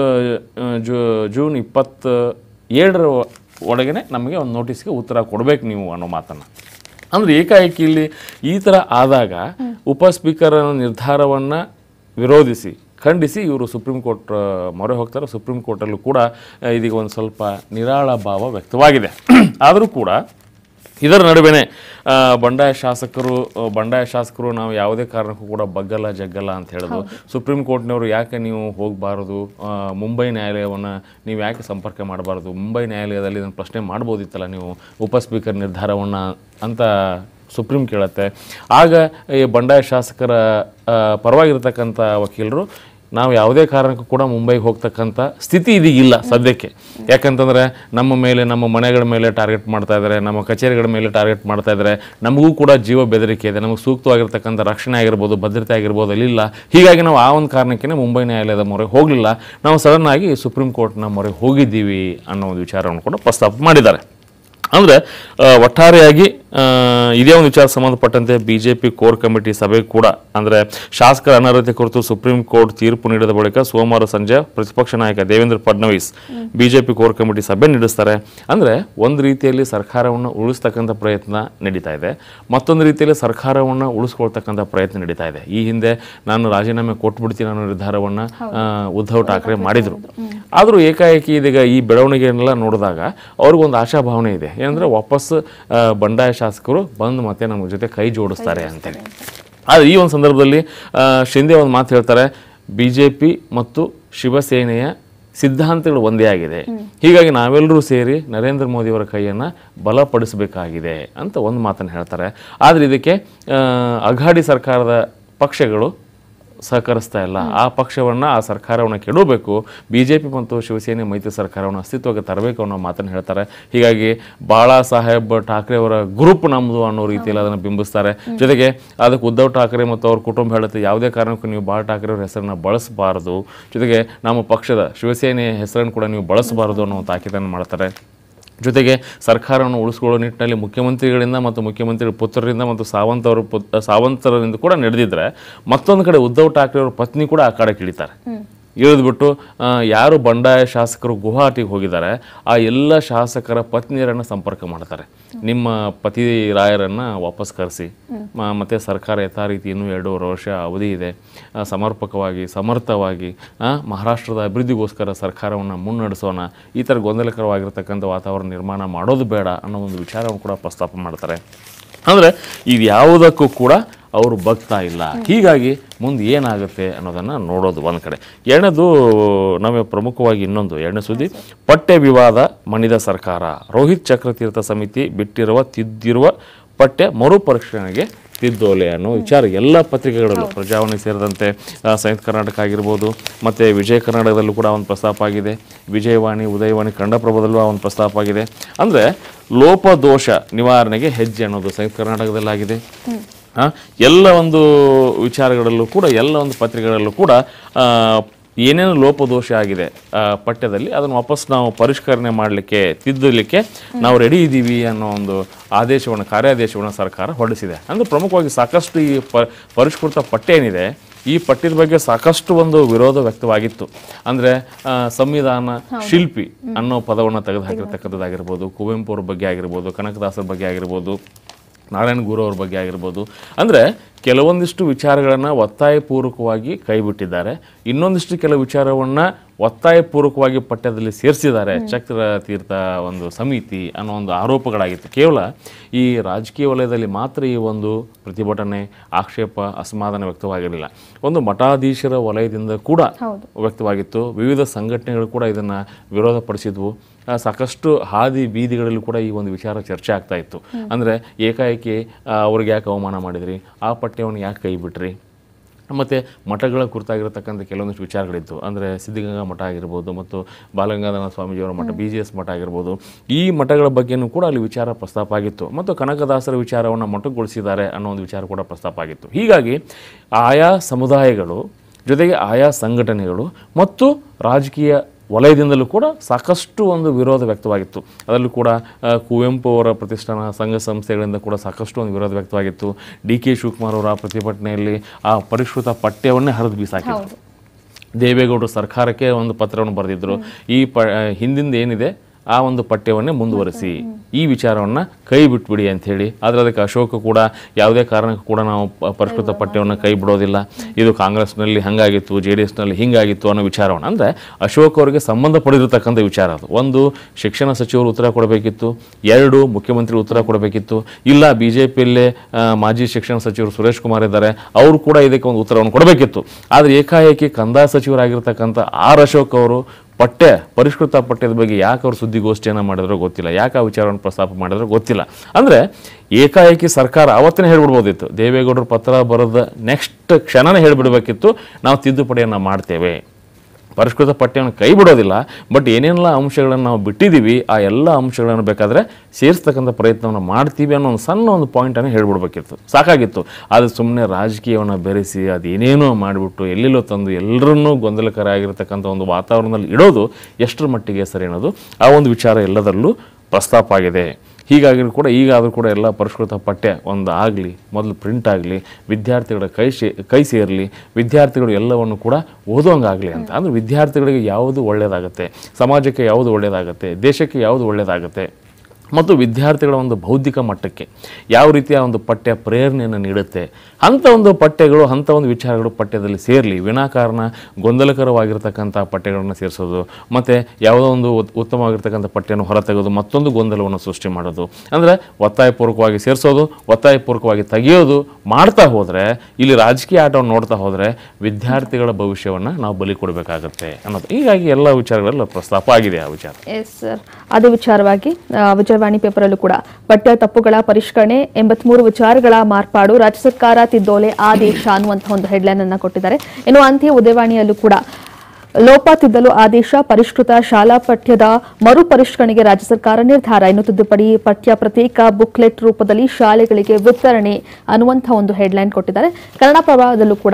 ಜೂ ಜೂನ್ ಇಪ್ಪತ್ತ ಏಳರ ಒಳಗನೆ ನಮಗೆ ಒಂದು ನೋಟಿಸ್ಗೆ ಉತ್ತರ ಕೊಡಬೇಕು ನೀವು ಅನ್ನೋ ಮಾತನ್ನು ಅಂದರೆ ಏಕಾಏಕಿ ಇಲ್ಲಿ ಈ ಥರ ಆದಾಗ ಉಪ ಸ್ಪೀಕರ್ ನಿರ್ಧಾರವನ್ನು ವಿರೋಧಿಸಿ ಖಂಡಿಸಿ ಇವರು ಸುಪ್ರೀಂ ಕೋರ್ಟ್ ಆ, ಮೊರೆ ಹೋಗ್ತಾರೆ ಸುಪ್ರೀಂ ಕೋರ್ಟಲ್ಲೂ ಕೂಡ ಆ, ಇದೀಗ ಒಂದು ಸ್ವಲ್ಪ ನಿರಾಳ ಭಾವ ವ್ಯಕ್ತವಾಗಿದೆ ಆದರೂ ಕೂಡ ಇದರ ನಡುವೆನೇ ಆ, ಬಂಡಾಯ ಶಾಸಕರು ಆ, ಬಂಡಾಯ ಶಾಸಕರು ನಾವು ಯಾವುದೇ ಕಾರಣಕ್ಕೂ ಕೂಡ ಬಗ್ಗಲ್ಲ ಜಗ್ಗಲ್ಲ ಅಂತ ಹೇಳೋದು ಸುಪ್ರೀಂ ಕೋರ್ಟ್ನವರು ಯಾಕೆ ನೀವು ಹೋಗಬಾರದು ಮುಂಬೈ ನ್ಯಾಯಾಲಯವನ್ನು ನೀವು ಯಾಕೆ ಸಂಪರ್ಕ ಮಾಡಬಾರ್ದು ಮುಂಬೈ ನ್ಯಾಯಾಲಯದಲ್ಲಿ ಇದನ್ನು ಪ್ರಶ್ನೆ ಮಾಡ್ಬೋದಿತ್ತಲ್ಲ ನೀವು ಉಪ ಸ್ಪೀಕರ್ ನಿರ್ಧಾರವನ್ನು ಅಂತ ಸುಪ್ರೀಂ ಕೇಳುತ್ತೆ ಆಗ ಈ ಬಂಡಾಯ ಶಾಸಕರ ಆ, ಪರವಾಗಿರ್ತಕ್ಕಂಥ ವಕೀಲರು ನಾವು ಯಾವುದೇ ಕಾರಣಕ್ಕೂ ಕೂಡ ಮುಂಬೈಗೆ ಹೋಗ್ತಕ್ಕಂಥ ಸ್ಥಿತಿ ಇದೀಗ ಇಲ್ಲ ಸದ್ಯಕ್ಕೆ ಯಾಕಂತಂದ್ರೆ ನಮ್ಮ ಮೇಲೆ ನಮ್ಮ ಮನೆಗಳ ಮೇಲೆ ಟಾರ್ಗೆಟ್ ಮಾಡ್ತಾ ಇದ್ದಾರೆ ನಮ್ಮ ಕಚೇರಿಗಳ ಮೇಲೆ ಟಾರ್ಗೆಟ್ ಮಾಡ್ತಾ ಇದ್ದಾರೆ ನಮಗೂ ಕೂಡ ಜೀವ ಬೆದರಿಕೆ ಇದೆ ನಮಗೆ ಸೂಕ್ತವಾಗಿರ್ತಕ್ಕಂಥ ರಕ್ಷಣೆ ಆಗಿರ್ಬೋದು ಭದ್ರತೆ ಆಗಿರ್ಬೋದು ಅಲ್ಲಿಲ್ಲ ಹೀಗಾಗಿ ನಾವು ಆ ಒಂದು ಕಾರಣಕ್ಕೆ ಮುಂಬೈ ನ್ಯಾಯಾಲಯದ ಮೊರೆ ಹೋಗಲಿಲ್ಲ ನಾವು ಸಡನ್ ಆಗಿ ಸುಪ್ರೀಂ ಕೋರ್ಟ್ನ ಮೊರೆ ಹೋಗಿದ್ದೀವಿ ಅನ್ನೋ ಒಂದು ವಿಚಾರವನ್ನು ಕೂಡ ಪ್ರಸ್ತಾಪ ಮಾಡಿದ್ದಾರೆ ಅಂದರೆ ಒಟ್ಟಾರೆಯಾಗಿ ಆ, ಇದೇ ಒಂದು ವಿಚಾರ ಸಂಬಂಧಪಟ್ಟಂತೆ B J P core committee ಸಭೆ ಕೂಡ ಅಂದರೆ ಶಾಸಕರ ಅನರ್ಹತೆ ಕುರಿತು ಸುಪ್ರೀಂ ಕೋರ್ಟ್ ತೀರ್ಪು ನೀಡಿದ ಬಳಿಕ ಸೋಮವಾರ ಸಂಜೆ ಪ್ರತಿಪಕ್ಷ ನಾಯಕ Devendra Fadnavis BJP core committee ಸಭೆ ನಡೆಸ್ತಾರೆ ಅಂದರೆ ಒಂದು ರೀತಿಯಲ್ಲಿ ಸರ್ಕಾರವನ್ನು ಉಳಿಸ್ತಕ್ಕಂಥ ಪ್ರಯತ್ನ ನಡೀತಾ ಇದೆ ಮತ್ತೊಂದು ರೀತಿಯಲ್ಲಿ ಸರ್ಕಾರವನ್ನು ಉಳಿಸ್ಕೊಳ್ತಕ್ಕಂಥ ಪ್ರಯತ್ನ ನಡೀತಾ ಇದೆ ಈ ಹಿಂದೆ ನಾನು ರಾಜೀನಾಮೆ ಕೊಟ್ಬಿಡ್ತೀನಿ ಅನ್ನೋ ನಿರ್ಧಾರವನ್ನು ಉದ್ಧವ್ ಠಾಕ್ರೆ ಮಾಡಿದರು ಆದರೂ ಏಕಾಏಕಿ ಇದೀಗ ಈ ಬೆಳವಣಿಗೆಯನ್ನೆಲ್ಲ ನೋಡಿದಾಗ ಅವ್ರಿಗೊಂದು ಆಶಾಭಾವನೆ ಇದೆ ಏನಂದರೆ ವಾಪಸ್ ಆ, ಬಂಡಾಯ ಶಾಸಕರು ಬಂದು ಮತ್ತೆ ನಮ್ಮ ಜೊತೆ ಕೈ ಜೋಡಿಸ್ತಾರೆ ಅಂತೇಳಿ ಆದರೆ ಈ ಒಂದು ಸಂದರ್ಭದಲ್ಲಿ ಆ, ಶಿಂದೆ ಒಂದು ಮಾತು ಹೇಳ್ತಾರೆ ಬಿ ಜೆ ಪಿ ಮತ್ತು ಶಿವಸೇನೆಯ ಸಿದ್ಧಾಂತಗಳು ಒಂದೇ ಆಗಿದೆ ಹೀಗಾಗಿ ನಾವೆಲ್ಲರೂ ಸೇರಿ ನರೇಂದ್ರ ಮೋದಿಯವರ ಕೈಯನ್ನು ಬಲಪಡಿಸಬೇಕಾಗಿದೆ ಅಂತ ಒಂದು ಮಾತನ್ನು ಹೇಳ್ತಾರೆ ಆದರೆ ಇದಕ್ಕೆ ಆ, ಅಘಾಡಿ ಸರ್ಕಾರದ ಪಕ್ಷಗಳು ಸಹಕರಿಸ್ತಾ ಇಲ್ಲ ಆ ಪಕ್ಷವನ್ನು ಆ ಸರ್ಕಾರವನ್ನು ಕೆಡಬೇಕು ಬಿ ಜೆ ಪಿ ಮತ್ತು ಶಿವಸೇನೆ ಮೈತ್ರಿ ಸರ್ಕಾರವನ್ನು ಅಸ್ತಿತ್ವಕ್ಕೆ ತರಬೇಕು ಅನ್ನೋ ಮಾತನ್ನು ಹೇಳ್ತಾರೆ ಹೀಗಾಗಿ ಬಾಳಾ ಸಾಹೇಬ್ ಠಾಕ್ರೆ ಅವರ ಗ್ರೂಪ್ ನಮ್ಮದು ಅನ್ನೋ ರೀತಿಯಲ್ಲಿ ಅದನ್ನು ಬಿಂಬಿಸ್ತಾರೆ ಜೊತೆಗೆ ಅದಕ್ಕೆ ಉದ್ಧವ್ ಠಾಕ್ರೆ ಮತ್ತು ಅವ್ರ ಕುಟುಂಬ ಹೇಳುತ್ತೆ ಯಾವುದೇ ಕಾರಣಕ್ಕೂ ನೀವು ಬಾಳಾ ಠಾಕ್ರೆ ಅವ್ರ ಹೆಸರನ್ನು ಬಳಸಬಾರದು ಜೊತೆಗೆ ನಮ್ಮ ಪಕ್ಷದ ಶಿವಸೇನೆಯ ಹೆಸರನ್ನು ಕೂಡ ನೀವು ಬಳಸಬಾರದು ಅನ್ನೋ ತಾಕೀತನ್ನು ಮಾಡ್ತಾರೆ ಜೊತೆಗೆ ಸರ್ಕಾರವನ್ನು ಉಳಿಸ್ಕೊಳ್ಳೋ ನಿಟ್ಟಿನಲ್ಲಿ ಮುಖ್ಯಮಂತ್ರಿಗಳಿಂದ ಮತ್ತು ಮುಖ್ಯಮಂತ್ರಿಗಳ ಪುತ್ರರಿಂದ ಮತ್ತು ಸಾವಂತ್ ಅವರ ಪುತ್ ಸಾವಂತರಿಂದ ಕೂಡ ನಡೆದಿದ್ರೆ ಮತ್ತೊಂದು ಕಡೆ ಉದ್ಧವ್ ಠಾಕ್ರೆ ಅವರ ಪತ್ನಿ ಕೂಡ ಆ ಕಡೆ ಇಳಿತಾರೆ ಇಳಿದ್ಬಿಟ್ಟು ಆ, ಯಾರು ಬಂಡಾಯ ಶಾಸಕರು ಗುವಾಹಟಿಗೆ ಹೋಗಿದ್ದಾರೆ ಆ ಎಲ್ಲ ಶಾಸಕರ ಪತ್ನಿಯರನ್ನು ಸಂಪರ್ಕ ಮಾಡ್ತಾರೆ ನಿಮ್ಮ ಪತಿ ರಾಯರನ್ನು ವಾಪಸ್ ಕರೆಸಿ ಮ- ಮತ್ತೆ ಸರ್ಕಾರ ಯಥಾ ರೀತಿ ಇನ್ನೂ ಎರಡೂವರೆ ವರ್ಷ ಅವಧಿ ಇದೆ ಆ, ಸಮರ್ಪಕವಾಗಿ ಸಮರ್ಥವಾಗಿ ಆ, ಮಹಾರಾಷ್ಟ್ರದ ಅಭಿವೃದ್ಧಿಗೋಸ್ಕರ ಸರ್ಕಾರವನ್ನು ಮುನ್ನಡೆಸೋಣ ಈ ಥರ ಗೊಂದಲಕರವಾಗಿರ್ತಕ್ಕಂಥ ವಾತಾವರಣ ನಿರ್ಮಾಣ ಮಾಡೋದು ಬೇಡ ಅನ್ನೋ ಒಂದು ವಿಚಾರವನ್ನು ಕೂಡ ಪ್ರಸ್ತಾಪ ಮಾಡ್ತಾರೆ ಅಂದರೆ ಇದು ಯಾವುದಕ್ಕೂ ಕೂಡ ಅವರು ಬಗ್ತಾ ಇಲ್ಲ ಹೀಗಾಗಿ ಮುಂದೆ ಏನಾಗುತ್ತೆ ಅನ್ನೋದನ್ನು ನೋಡೋದು ಒಂದು ಕಡೆ ಎರಡನೇದು ನಾವೇ ಪ್ರಮುಖವಾಗಿ ಇನ್ನೊಂದು ಎರಡನೇ ಸುದ್ದಿ ಪಠ್ಯ ವಿವಾದ ಮಣಿದ ಸರ್ಕಾರ ರೋಹಿತ್ ಚಕ್ರತೀರ್ಥ ಸಮಿತಿ ಬಿಟ್ಟಿರುವ ತಿದ್ದಿರುವ ಪಠ್ಯ ಮರುಪರಿಶೀಲನೆಗೆ ತಿದ್ದೋಲೆ ಅನ್ನೋ ವಿಚಾರ ಎಲ್ಲ ಪತ್ರಿಕೆಗಳಲ್ಲೂ ಪ್ರಜಾವಾಣಿ ಸೇರಿದಂತೆ ಆ, ಸಂಯುಕ್ತ ಕರ್ನಾಟಕ ಆಗಿರ್ಬೋದು ಮತ್ತು ವಿಜಯ ಕರ್ನಾಟಕದಲ್ಲೂ ಕೂಡ ಒಂದು ಪ್ರಸ್ತಾಪ ಆಗಿದೆ ವಿಜಯವಾಣಿ ಉದಯವಾಣಿ ಕನ್ನಡಪ್ರಭದಲ್ಲೂ ಆ ಒಂದು ಪ್ರಸ್ತಾಪ ಆಗಿದೆ ಅಂದರೆ ಲೋಪದೋಷ ನಿವಾರಣೆಗೆ ಹೆಜ್ಜೆ ಅನ್ನೋದು ಸಂಯುಕ್ತ ಕರ್ನಾಟಕದಲ್ಲಾಗಿದೆ ಆ, ಎಲ್ಲ ಒಂದು ವಿಚಾರಗಳಲ್ಲೂ ಕೂಡ ಎಲ್ಲ ಒಂದು ಪತ್ರಿಕೆಗಳಲ್ಲೂ ಕೂಡ ಆ, ಏನೇನು ಲೋಪದೋಷ ಆಗಿದೆ ಆ, ಪಠ್ಯದಲ್ಲಿ ಅದನ್ನು ವಾಪಸ್ ನಾವು ಪರಿಷ್ಕರಣೆ ಮಾಡಲಿಕ್ಕೆ ತಿದ್ದಲಿಕ್ಕೆ ನಾವು ರೆಡಿ ಇದ್ದೀವಿ ಅನ್ನೋ ಒಂದು ಆದೇಶವನ್ನು ಕಾರ್ಯಾದೇಶವನ್ನು ಸರ್ಕಾರ ಹೊರಡಿಸಿದೆ ಅಂದರೆ ಪ್ರಮುಖವಾಗಿ ಸಾಕಷ್ಟು ಈ ಪ ಪರಿಷ್ಕೃತ ಪಠ್ಯ ಏನಿದೆ ಈ ಪಠ್ಯದ ಬಗ್ಗೆ ಸಾಕಷ್ಟು ಒಂದು ವಿರೋಧ ವ್ಯಕ್ತವಾಗಿತ್ತು ಅಂದರೆ ಸಂವಿಧಾನ ಶಿಲ್ಪಿ ಅನ್ನೋ ಪದವನ್ನು ತೆಗೆದು ಹಾಕಿರ್ತಕ್ಕಂಥದ್ದಾಗಿರ್ಬೋದು ಕುವೆಂಪು ಅವ್ರ ಬಗ್ಗೆ ಆಗಿರ್ಬೋದು ಕನಕದಾಸರ ಬಗ್ಗೆ ಆಗಿರ್ಬೋದು ನಾರಾಯಣ ಗುರು ಅವ್ರ ಬಗ್ಗೆ ಆಗಿರ್ಬೋದು ಅಂದರೆ ಕೆಲವೊಂದಿಷ್ಟು ವಿಚಾರಗಳನ್ನು ಒತ್ತಾಯಪೂರ್ವಕವಾಗಿ ಕೈಬಿಟ್ಟಿದ್ದಾರೆ ಇನ್ನೊಂದಿಷ್ಟು ಕೆಲವು ವಿಚಾರವನ್ನು ಒತ್ತಾಯಪೂರ್ವಕವಾಗಿ ಪಠ್ಯದಲ್ಲಿ ಸೇರಿಸಿದ್ದಾರೆ ಚಕ್ರ ತೀರ್ಥ ಒಂದು ಸಮಿತಿ ಅನ್ನೋ ಒಂದು ಆರೋಪಗಳಾಗಿತ್ತು ಕೇವಲ ಈ ರಾಜಕೀಯ ವಲಯದಲ್ಲಿ ಮಾತ್ರ ಈ ಒಂದು ಪ್ರತಿಭಟನೆ ಆಕ್ಷೇಪ ಅಸಮಾಧಾನ ವ್ಯಕ್ತವಾಗಿರಲಿಲ್ಲ ಒಂದು ಮಠಾಧೀಶರ ವಲಯದಿಂದ ಕೂಡ ಹೌದು. ವ್ಯಕ್ತವಾಗಿತ್ತು ವಿವಿಧ ಸಂಘಟನೆಗಳು ಕೂಡ ಇದನ್ನು ವಿರೋಧಪಡಿಸಿದ್ವು ಆ, ಸಾಕಷ್ಟು ಹಾದಿ ಬೀದಿಗಳಲ್ಲೂ ಕೂಡ ಈ ಒಂದು ವಿಚಾರ ಚರ್ಚೆ ಆಗ್ತಾ ಇತ್ತು ಅಂದರೆ ಏಕಾಏಕಿ ಆ, ಅವ್ರಿಗೆ ಯಾಕೆ ಅವಮಾನ ಮಾಡಿದ್ರಿ ಆ ಪಠ್ಯವನ್ನು ಯಾಕೆ ಕೈ ಬಿಟ್ರಿ ಮತ್ತು ಮಠಗಳ ಕುರಿತಾಗಿರತಕ್ಕಂಥ ಕೆಲವೊಂದಿಷ್ಟು ವಿಚಾರಗಳಿತ್ತು ಅಂದರೆ ಸಿದ್ಧಗಂಗಾ ಮಠ ಆಗಿರ್ಬೋದು ಮತ್ತು ಬಾಲಗಂಗಾಧರ ಸ್ವಾಮೀಜಿಯವರ ಮಠ ಬಿ ಜಿ ಎಸ್ ಮಠ ಆಗಿರ್ಬೋದು ಈ ಮಠಗಳ ಬಗ್ಗೆನೂ ಕೂಡ ಅಲ್ಲಿ ವಿಚಾರ ಪ್ರಸ್ತಾಪ ಆಗಿತ್ತು ಮತ್ತು ಕನಕದಾಸರ ವಿಚಾರವನ್ನು ಮೊಟಕುಗೊಳಿಸಿದ್ದಾರೆ ಅನ್ನೋ ಒಂದು ವಿಚಾರ ಕೂಡ ಪ್ರಸ್ತಾಪ ಆಗಿತ್ತು ಹೀಗಾಗಿ ಆಯಾ ಸಮುದಾಯಗಳು ಜೊತೆಗೆ ಆಯಾ ಸಂಘಟನೆಗಳು ಮತ್ತು ರಾಜಕೀಯ ವಲಯದಿಂದಲೂ ಕೂಡ ಸಾಕಷ್ಟು ಒಂದು ವಿರೋಧ ವ್ಯಕ್ತವಾಗಿತ್ತು ಅದರಲ್ಲೂ ಕೂಡ ಆ, ಕುವೆಂಪು ಅವರ ಪ್ರತಿಷ್ಠಾನ ಸಂಘ ಸಂಸ್ಥೆಗಳಿಂದ ಕೂಡ ಸಾಕಷ್ಟು ಒಂದು ವಿರೋಧ ವ್ಯಕ್ತವಾಗಿತ್ತು ಡಿ ಕೆ ಶಿವಕುಮಾರ್ ಅವರ ಪ್ರತಿಭಟನೆಯಲ್ಲಿ ಆ ಪರಿಷ್ಕೃತ ಪಠ್ಯವನ್ನೇ ಹರಿದು ಬೀಸಾಕಿದ್ರು ದೇವೇಗೌಡರು ಸರ್ಕಾರಕ್ಕೆ ಒಂದು ಪತ್ರವನ್ನು ಬರೆದಿದ್ರು ಈ ಪ ಹಿಂದಿಂದ ಏನಿದೆ ಆ ಒಂದು ಪಠ್ಯವನ್ನೇ ಮುಂದುವರಿಸಿ ಈ ವಿಚಾರವನ್ನು ಕೈ ಬಿಟ್ಬಿಡಿ ಅಂತ ಹೇಳಿ ಆದರೆ ಅದಕ್ಕೆ ಅಶೋಕ ಕೂಡ ಯಾವುದೇ ಕಾರಣಕ್ಕೂ ಕೂಡ ನಾವು ಪ- ಪರಿಷ್ಕೃತ ಪಠ್ಯವನ್ನು ಕೈ ಬಿಡೋದಿಲ್ಲ ಇದು ಕಾಂಗ್ರೆಸ್ನಲ್ಲಿ ಹಂಗಾಗಿತ್ತು ಜೆ ಡಿ ಎಸ್ನಲ್ಲಿ ಹಿಂಗಾಗಿತ್ತು ಅನ್ನೋ ವಿಚಾರವನ್ನು ಅಂದರೆ ಅಶೋಕ್ ಅವರಿಗೆ ಸಂಬಂಧಪಡಿರತಕ್ಕಂಥ ವಿಚಾರ ಅದು ಒಂದು ಶಿಕ್ಷಣ ಸಚಿವರು ಉತ್ತರ ಕೊಡಬೇಕಿತ್ತು ಎರಡು ಮುಖ್ಯಮಂತ್ರಿ ಉತ್ತರ ಕೊಡಬೇಕಿತ್ತು ಇಲ್ಲ ಬಿ ಜೆ ಪಿಯಲ್ಲೇ ಮಾಜಿ ಶಿಕ್ಷಣ ಸಚಿವರು ಸುರೇಶ್ ಕುಮಾರ್ ಇದ್ದಾರೆ ಅವರು ಕೂಡ ಇದಕ್ಕೆ ಒಂದು ಉತ್ತರವನ್ನು ಕೊಡಬೇಕಿತ್ತು ಆದರೆ ಏಕಾಏಕಿ ಕಂದಾಯ ಸಚಿವರಾಗಿರ್ತಕ್ಕಂಥ ಆರ್ ಅಶೋಕ್ ಅವರು ಪಠ್ಯ ಪರಿಷ್ಕೃತ ಪಠ್ಯದ ಬಗ್ಗೆ ಯಾಕೆ ಅವ್ರು ಸುದ್ದಿಗೋಷ್ಠಿಯನ್ನು ಮಾಡಿದ್ರೋ ಗೊತ್ತಿಲ್ಲ ಯಾಕೆ ಆ ವಿಚಾರವನ್ನು ಪ್ರಸ್ತಾಪ ಮಾಡಿದ್ರೋ ಗೊತ್ತಿಲ್ಲ ಅಂದರೆ ಏಕಾಏಕಿ ಸರ್ಕಾರ ಅವತ್ತೇ ಹೇಳ್ಬಿಡ್ಬೋದಿತ್ತು ದೇವೇಗೌಡರು ಪತ್ರ ಬರೆದ ನೆಕ್ಸ್ಟ್ ಕ್ಷಣನೇ ಹೇಳ್ಬಿಡ್ಬೇಕಿತ್ತು ನಾವು ತಿದ್ದುಪಡಿಯನ್ನು ಮಾಡ್ತೇವೆ ಪರಿಷ್ಕೃತ ಪಠ್ಯವನ್ನು ಕೈ ಬಿಡೋದಿಲ್ಲ ಬಟ್ ಏನೆಲ್ಲ ಅಂಶಗಳನ್ನು ನಾವು ಬಿಟ್ಟಿದ್ದೀವಿ ಆ ಎಲ್ಲ ಅಂಶಗಳನ್ನು ಬೇಕಾದರೆ ಸೇರಿಸ್ತಕ್ಕಂಥ ಪ್ರಯತ್ನವನ್ನು ಮಾಡ್ತೀವಿ ಅನ್ನೋ ಒಂದು ಸಣ್ಣ ಒಂದು ಪಾಯಿಂಟನ್ನು ಹೇಳ್ಬಿಡ್ಬೇಕಿತ್ತು ಸಾಕಾಗಿತ್ತು ಅದು ಸುಮ್ಮನೆ ರಾಜಕೀಯವನ್ನು ಬೆರೆಸಿ ಅದೇನೇನೋ ಮಾಡಿಬಿಟ್ಟು ಎಲ್ಲೆಲ್ಲೋ ತಂದು ಎಲ್ಲರನ್ನೂ ಗೊಂದಲಕರ ಆಗಿರತಕ್ಕಂಥ ಒಂದು ವಾತಾವರಣದಲ್ಲಿ ಇಡೋದು ಎಷ್ಟರ ಮಟ್ಟಿಗೆ ಸರಿ ಅನ್ನೋದು ಆ ಒಂದು ವಿಚಾರ ಎಲ್ಲದರಲ್ಲೂ ಪ್ರಸ್ತಾಪ ಆಗಿದೆ ಹೀಗಾಗಿ ಕೂಡ ಈಗಾದರೂ ಕೂಡ ಎಲ್ಲ ಪರಿಷ್ಕೃತ ಪಠ್ಯ ಒಂದು ಆಗಲಿ ಮೊದಲು ಪ್ರಿಂಟ್ ಆಗಲಿ ವಿದ್ಯಾರ್ಥಿಗಳ ಕೈ ಸೇ ಕೈ ಸೇರಲಿ ವಿದ್ಯಾರ್ಥಿಗಳು ಎಲ್ಲವನ್ನು ಕೂಡ ಓದೋಂಗಾಗಲಿ ಅಂತ ಅಂದರೆ ವಿದ್ಯಾರ್ಥಿಗಳಿಗೆ ಯಾವುದು ಒಳ್ಳೆಯದಾಗುತ್ತೆ ಸಮಾಜಕ್ಕೆ ಯಾವುದು ಒಳ್ಳೆಯದಾಗುತ್ತೆ ದೇಶಕ್ಕೆ ಯಾವುದು ಒಳ್ಳೆಯದಾಗುತ್ತೆ ಮತ್ತು ವಿದ್ಯಾರ್ಥಿಗಳ ಒಂದು ಬೌದ್ಧಿಕ ಮಟ್ಟಕ್ಕೆ ಯಾವ ರೀತಿಯ ಒಂದು ಪಠ್ಯ ಪ್ರೇರಣೆಯನ್ನು ನೀಡುತ್ತೆ ಅಂಥ ಒಂದು ಪಠ್ಯಗಳು ಅಂಥ ಒಂದು ವಿಚಾರಗಳು ಪಠ್ಯದಲ್ಲಿ ಸೇರಲಿ ವಿನಾಕಾರಣ ಗೊಂದಲಕರವಾಗಿರ್ತಕ್ಕಂಥ ಪಠ್ಯಗಳನ್ನು ಸೇರಿಸೋದು ಮತ್ತು ಯಾವುದೋ ಒಂದು ಉತ್- ಉತ್ತಮವಾಗಿರ್ತಕ್ಕಂಥ ಪಠ್ಯವನ್ನು ಹೊರತೆಗೆದು ಮತ್ತೊಂದು ಗೊಂದಲವನ್ನು ಸೃಷ್ಟಿ ಮಾಡೋದು ಅಂದರೆ ಒತ್ತಾಯಪೂರ್ವಕವಾಗಿ ಸೇರಿಸೋದು ಒತ್ತಾಯಪೂರ್ವಕವಾಗಿ ತೆಗೆಯೋದು ಮಾಡ್ತಾ ಹೋದರೆ ಇಲ್ಲಿ ರಾಜಕೀಯ ಆಟವನ್ನು ನೋಡ್ತಾ ಹೋದರೆ ವಿದ್ಯಾರ್ಥಿಗಳ ಭವಿಷ್ಯವನ್ನು ನಾವು ಬಲಿ ಕೊಡಬೇಕಾಗತ್ತೆ ಅನ್ನೋದು ಹೀಗಾಗಿ ಎಲ್ಲ ವಿಚಾರಗಳೆಲ್ಲ ಪ್ರಸ್ತಾಪ ಆಗಿದೆ ಆ ವಿಚಾರ ಎಸ್ ಸರ್ ಅದೇ ವಿಚಾರವಾಗಿ ಆ, ವಿಜಯವಾಣಿ ಪೇಪರಲ್ಲೂ ಕೂಡ ಪಠ್ಯ ತಪ್ಪುಗಳ ಪರಿಷ್ಕರಣೆ ಎಂಬತ್ಮೂರು ವಿಚಾರಗಳ ಮಾರ್ಪಾಡು ರಾಜ್ಯ ಸರ್ಕಾರ ತಿದ್ದೋಲೆ ಆದೇಶ ಅನ್ನುವಂತಹ ಒಂದು ಹೆಡ್ಲೈನ್ ಅನ್ನ ಕೊಟ್ಟಿದ್ದಾರೆ ಇನ್ನು ಅಂತ್ಯ ಉದಯವಾಣಿಯಲ್ಲೂ ಕೂಡ ಲೋಪ ತಿದ್ದಲು ಆದೇಶ ಪರಿಷ್ಕೃತ ಶಾಲಾ ಪಠ್ಯದ ಮರು ಪರಿಷ್ಕರಣೆಗೆ ರಾಜ್ಯ ಸರ್ಕಾರ ನಿರ್ಧಾರ ಇನ್ನು ತಿದ್ದುಪಡಿ ಪಠ್ಯ ಪ್ರತ್ಯೇಕ ಬುಕ್ಲೆಟ್ ರೂಪದಲ್ಲಿ ಶಾಲೆಗಳಿಗೆ ವಿತರಣೆ ಅನ್ನುವಂತಹ ಒಂದು ಹೆಡ್ಲೈನ್ ಕೊಟ್ಟಿದ್ದಾರೆ ಕನ್ನಡ ಪ್ರಭಾವದಲ್ಲೂ ಕೂಡ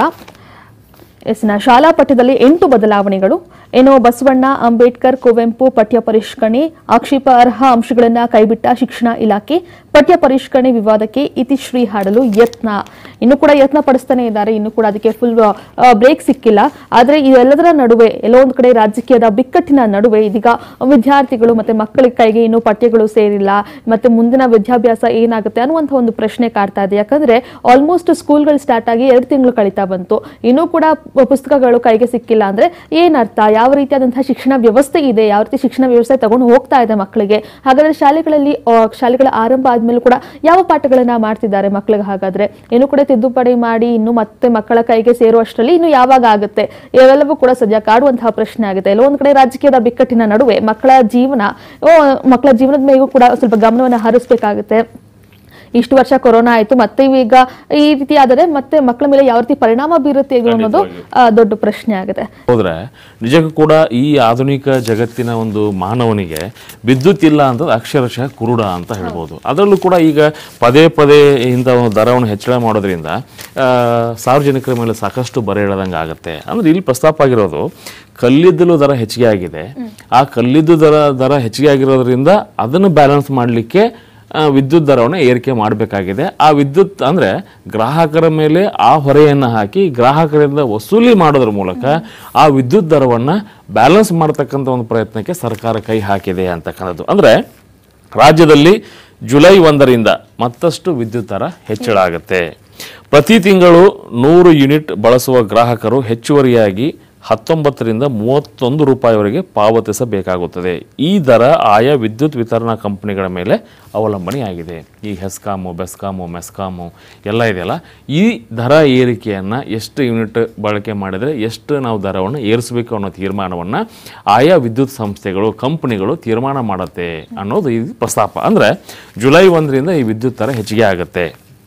ಎಸ್ನ ಶಾಲಾ ಪಠ್ಯದಲ್ಲಿ ಎಂಟು ಬದಲಾವಣೆಗಳು ಏನು ಬಸವಣ್ಣ ಅಂಬೇಡ್ಕರ್ ಕುವೆಂಪು ಪಠ್ಯ ಪರಿಷ್ಕರಣೆ ಆಕ್ಷೇಪ ಅರ್ಹ ಅಂಶಗಳನ್ನು ಕೈಬಿಟ್ಟ ಶಿಕ್ಷಣ ಇಲಾಖೆ ಪಠ್ಯ ಪರಿಷ್ಕರಣೆ ವಿವಾದಕ್ಕೆ ಇತಿಶ್ರೀ ಹಾಡಲು ಯತ್ನ ಇನ್ನು ಕೂಡ ಯತ್ನ ಪಡಿಸ್ತಾನೆ ಇದ್ದಾರೆ ಇನ್ನು ಕೂಡ ಅದಕ್ಕೆ ಫುಲ್ ಬ್ರೇಕ್ ಸಿಕ್ಕಿಲ್ಲ ಆದರೆ ಇದೆಲ್ಲದರ ನಡುವೆ ಎಲ್ಲೋ ಒಂದು ಕಡೆ ರಾಜಕೀಯದ ಬಿಕ್ಕಟ್ಟಿನ ನಡುವೆ ಇದೀಗ ವಿದ್ಯಾರ್ಥಿಗಳು ಮತ್ತೆ ಮಕ್ಕಳ ಕೈಗೆ ಇನ್ನು ಪಠ್ಯಗಳು ಸೇರಿಲ್ಲ ಮತ್ತೆ ಮುಂದಿನ ವಿದ್ಯಾಭ್ಯಾಸ ಏನಾಗುತ್ತೆ ಅನ್ನುವಂಥ ಒಂದು ಪ್ರಶ್ನೆ ಕಾಡ್ತಾ ಇದೆ ಯಾಕಂದ್ರೆ ಆಲ್ಮೋಸ್ಟ್ ಸ್ಕೂಲ್ಗಳು ಸ್ಟಾರ್ಟ್ ಆಗಿ ಎರಡು ತಿಂಗಳು ಕಳೀತಾ ಬಂತು ಇನ್ನೂ ಕೂಡ ಪುಸ್ತಕಗಳು ಕೈಗೆ ಸಿಕ್ಕಿಲ್ಲ ಅಂದ್ರೆ ಏನರ್ಥ ಯಾವ ರೀತಿಯಾದಂತಹ ಶಿಕ್ಷಣ ವ್ಯವಸ್ಥೆ ಇದೆ ಯಾವ ರೀತಿ ಶಿಕ್ಷಣ ವ್ಯವಸ್ಥೆ ತಗೊಂಡು ಹೋಗ್ತಾ ಇದೆ ಮಕ್ಕಳಿಗೆ ಹಾಗಾದ್ರೆ ಶಾಲೆಗಳಲ್ಲಿ ಆ, ಶಾಲೆಗಳ ಆರಂಭ ಆದ್ಮೇಲೆ ಕೂಡ ಯಾವ ಪಾಠಗಳನ್ನ ಮಾಡ್ತಿದ್ದಾರೆ ಮಕ್ಕಳಿಗೆ ಹಾಗಾದ್ರೆ ಇನ್ನು ಕೂಡ ತಿದ್ದುಪಡಿ ಮಾಡಿ ಇನ್ನು ಮತ್ತೆ ಮಕ್ಕಳ ಕೈಗೆ ಸೇರುವಷ್ಟರಲ್ಲಿ ಇನ್ನು ಯಾವಾಗ ಆಗುತ್ತೆ ಇವೆಲ್ಲವೂ ಕೂಡ ಸದ್ಯ ಕಾಡುವಂತಹ ಪ್ರಶ್ನೆ ಆಗುತ್ತೆ ಎಲ್ಲೋ ಒಂದ್ ಕಡೆ ರಾಜಕೀಯದ ಬಿಕ್ಕಟ್ಟಿನ ನಡುವೆ ಮಕ್ಕಳ ಜೀವನ ಓ, ಮಕ್ಕಳ ಜೀವನದ ಮೇಗೂ ಕೂಡ ಸ್ವಲ್ಪ ಗಮನವನ್ನು ಹರಿಸಬೇಕಾಗುತ್ತೆ ಇಷ್ಟು ವರ್ಷ ಕೊರೋನಾ ಆಯ್ತು ಮತ್ತೆ ಈಗ ಈ ರೀತಿ ಆದರೆ ಮತ್ತೆ ಮಕ್ಕಳ ಮೇಲೆ ಯಾವ ರೀತಿ ಪರಿಣಾಮ ಬೀರುತ್ತೆ ಇದು ಅನ್ನೋದು ಆ, ದೊಡ್ಡ ಪ್ರಶ್ನೆ ಆಗುತ್ತೆ ಹೋದ್ರೆ ನಿಜಕ್ಕೂ ಕೂಡ ಈ ಆಧುನಿಕ ಜಗತ್ತಿನ ಒಂದು ಮಾನವನಿಗೆ ವಿದ್ಯುತ್ ಇಲ್ಲ ಅಂತ ಅಕ್ಷರಶಃ ಕುರುಡ ಅಂತ ಹೇಳ್ಬೋದು ಅದರಲ್ಲೂ ಕೂಡ ಈಗ ಪದೇ ಪದೇ ಇಂಥ ಒಂದು ದರವನ್ನು ಹೆಚ್ಚಳ ಮಾಡೋದ್ರಿಂದ ಆ, ಸಾರ್ವಜನಿಕರ ಮೇಲೆ ಸಾಕಷ್ಟು ಬರೆ ಎಳೆದಂಗೆ ಆಗುತ್ತೆ ಅಂದ್ರೆ ಇಲ್ಲಿ ಪ್ರಸ್ತಾಪ ಆಗಿರೋದು ಕಲ್ಲಿದ್ದಲು ದರ ಹೆಚ್ಚಿಗೆ ಆಗಿದೆ ಆ ಕಲ್ಲಿದ್ದು ದರ ದರ ಹೆಚ್ಚಿಗೆ ಆಗಿರೋದ್ರಿಂದ ಅದನ್ನು ಬ್ಯಾಲೆನ್ಸ್ ಮಾಡಲಿಕ್ಕೆ ಆ, ವಿದ್ಯುತ್ ದರವನ್ನು ಏರಿಕೆ ಮಾಡಬೇಕಾಗಿದೆ ಆ ವಿದ್ಯುತ್ ಅಂದರೆ ಗ್ರಾಹಕರ ಮೇಲೆ ಆ ಹೊರೆಯನ್ನು ಹಾಕಿ ಗ್ರಾಹಕರಿಂದ ವಸೂಲಿ ಮಾಡೋದ್ರ ಮೂಲಕ ಆ ವಿದ್ಯುತ್ ದರವನ್ನು ಬ್ಯಾಲೆನ್ಸ್ ಮಾಡತಕ್ಕಂಥ ಒಂದು ಪ್ರಯತ್ನಕ್ಕೆ ಸರ್ಕಾರ ಕೈ ಹಾಕಿದೆ ಅಂತಕ್ಕಂಥದ್ದು ಅಂದರೆ ರಾಜ್ಯದಲ್ಲಿ ಜುಲೈ ಒಂದರಿಂದ ಮತ್ತಷ್ಟು ವಿದ್ಯುತ್ ದರ ಹೆಚ್ಚಳ ಆಗುತ್ತೆ ಪ್ರತಿ ತಿಂಗಳು ನೂರು ಯೂನಿಟ್ ಬಳಸುವ ಗ್ರಾಹಕರು ಹೆಚ್ಚುವರಿಯಾಗಿ ಹತ್ತೊಂಬತ್ತರಿಂದ ಮೂವತ್ತೊಂದು ರೂಪಾಯಿವರೆಗೆ ಪಾವತಿಸಬೇಕಾಗುತ್ತದೆ ಈ ದರ ಆಯಾ ವಿದ್ಯುತ್ ವಿತರಣಾ ಕಂಪನಿಗಳ ಮೇಲೆ ಅವಲಂಬನೆಯಾಗಿದೆ ಈ ಹೆಸ್ಕಾಮು ಬೆಸ್ಕಾಮು ಮೆಸ್ಕಾಮು ಎಲ್ಲ ಇದೆಯಲ್ಲ ಈ ದರ ಏರಿಕೆಯನ್ನು ಎಷ್ಟು ಯೂನಿಟ್ ಬಳಕೆ ಮಾಡಿದರೆ ಎಷ್ಟು ನಾವು ದರವನ್ನು ಏರಿಸಬೇಕು ಅನ್ನೋ ತೀರ್ಮಾನವನ್ನು ಆಯಾ ವಿದ್ಯುತ್ ಸಂಸ್ಥೆಗಳು ಕಂಪನಿಗಳು ತೀರ್ಮಾನ ಮಾಡುತ್ತೆ ಅನ್ನೋದು ಇದು ಪ್ರಸ್ತಾಪ ಅಂದರೆ ಜುಲೈ ಒಂದರಿಂದ ಈ ವಿದ್ಯುತ್ ದರ ಹೆಚ್ಚಿಗೆ ಆಗುತ್ತೆ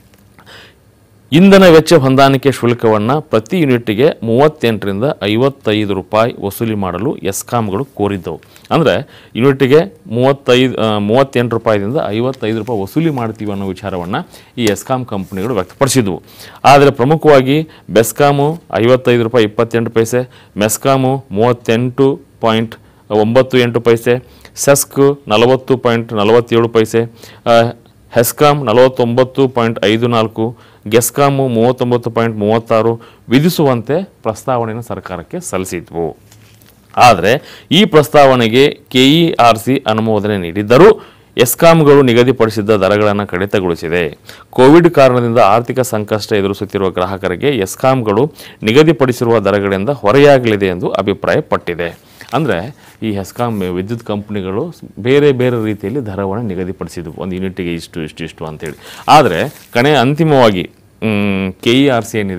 ಇಂಧನ ವೆಚ್ಚ ಹೊಂದಾಣಿಕೆ ಶುಲ್ಕವನ್ನು ಪ್ರತಿ ಯೂನಿಟ್ಗೆ ಮೂವತ್ತೆಂಟರಿಂದ ಐವತ್ತೈದು ರೂಪಾಯಿ ವಸೂಲಿ ಮಾಡಲು ಎಸ್ಕಾಮ್ಗಳು ಕೋರಿದ್ದವು ಅಂದರೆ ಯೂನಿಟ್ಗೆ ಮೂವತ್ತೈದು ಆ, ಮೂವತ್ತೆಂಟು ರೂಪಾಯಿದಿಂದ ಐವತ್ತೈದು ರೂಪಾಯಿ ವಸೂಲಿ ಮಾಡ್ತೀವಿ ಅನ್ನೋ ವಿಚಾರವನ್ನು ಈ ಎಸ್ಕಾಮ್ ಕಂಪನಿಗಳು ವ್ಯಕ್ತಪಡಿಸಿದ್ವು ಆದರೆ ಪ್ರಮುಖವಾಗಿ ಬೆಸ್ಕಾಮು ಐವತ್ತೈದು ರೂಪಾಯಿ ಇಪ್ಪತ್ತೆಂಟು ಪೈಸೆ ಮೆಸ್ಕಾಮು ಮೂವತ್ತೆಂಟು ಪಾಯಿಂಟ್ ಒಂಬತ್ತು ಎಂಟು ಪೈಸೆ ಸೆಸ್ಕ್ ನಲವತ್ತು ಪಾಯಿಂಟ್ ನಲವತ್ತೇಳು ಪೈಸೆ ಆ, ಹೆಸ್ಕಾಮ್ ನಲವತ್ತೊಂಬತ್ತು ಪಾಯಿಂಟ್ ಐದು ನಾಲ್ಕು ಗೆಸ್ಕಾಮು ಮೂವತ್ತೊಂಬತ್ತು ಪಾಯಿಂಟ್ ಮೂವತ್ತಾರು ವಿಧಿಸುವಂತೆ ಪ್ರಸ್ತಾವನೆಯನ್ನು ಸರ್ಕಾರಕ್ಕೆ ಸಲ್ಲಿಸಿದ್ವು ಆದರೆ ಈ ಪ್ರಸ್ತಾವನೆಗೆ ಕೆಇಆರ್ಸಿ ಅನುಮೋದನೆ ನೀಡಿದ್ದರೂ ಎಸ್ಕಾಂಗಳು ನಿಗದಿಪಡಿಸಿದ್ದ ದರಗಳನ್ನು ಕಡಿತಗೊಳಿಸಿದೆ ಕೋವಿಡ್ ಕಾರಣದಿಂದ ಆರ್ಥಿಕ ಸಂಕಷ್ಟ ಎದುರಿಸುತ್ತಿರುವ ಗ್ರಾಹಕರಿಗೆ ಎಸ್ಕಾಂಗಳು ನಿಗದಿಪಡಿಸಿರುವ ದರಗಳಿಂದ ಹೊರೆಯಾಗಲಿದೆ ಎಂದು ಅಭಿಪ್ರಾಯಪಟ್ಟಿದೆ ಅಂದರೆ ಈ ಹೆಸ್ಕಾಂ ವಿದ್ಯುತ್ ಕಂಪನಿಗಳು ಬೇರೆ ಬೇರೆ ರೀತಿಯಲ್ಲಿ ದರವನ್ನು ನಿಗದಿಪಡಿಸಿದ್ವು ಒಂದು ಯೂನಿಟ್ಗೆ ಇಷ್ಟು ಇಷ್ಟು ಇಷ್ಟು ಅಂತೇಳಿ ಆದರೆ ಕಣೆ ಅಂತಿಮವಾಗಿ ಕೆ ಇ ಆರ್ ಸಿ ಏನಿದೆ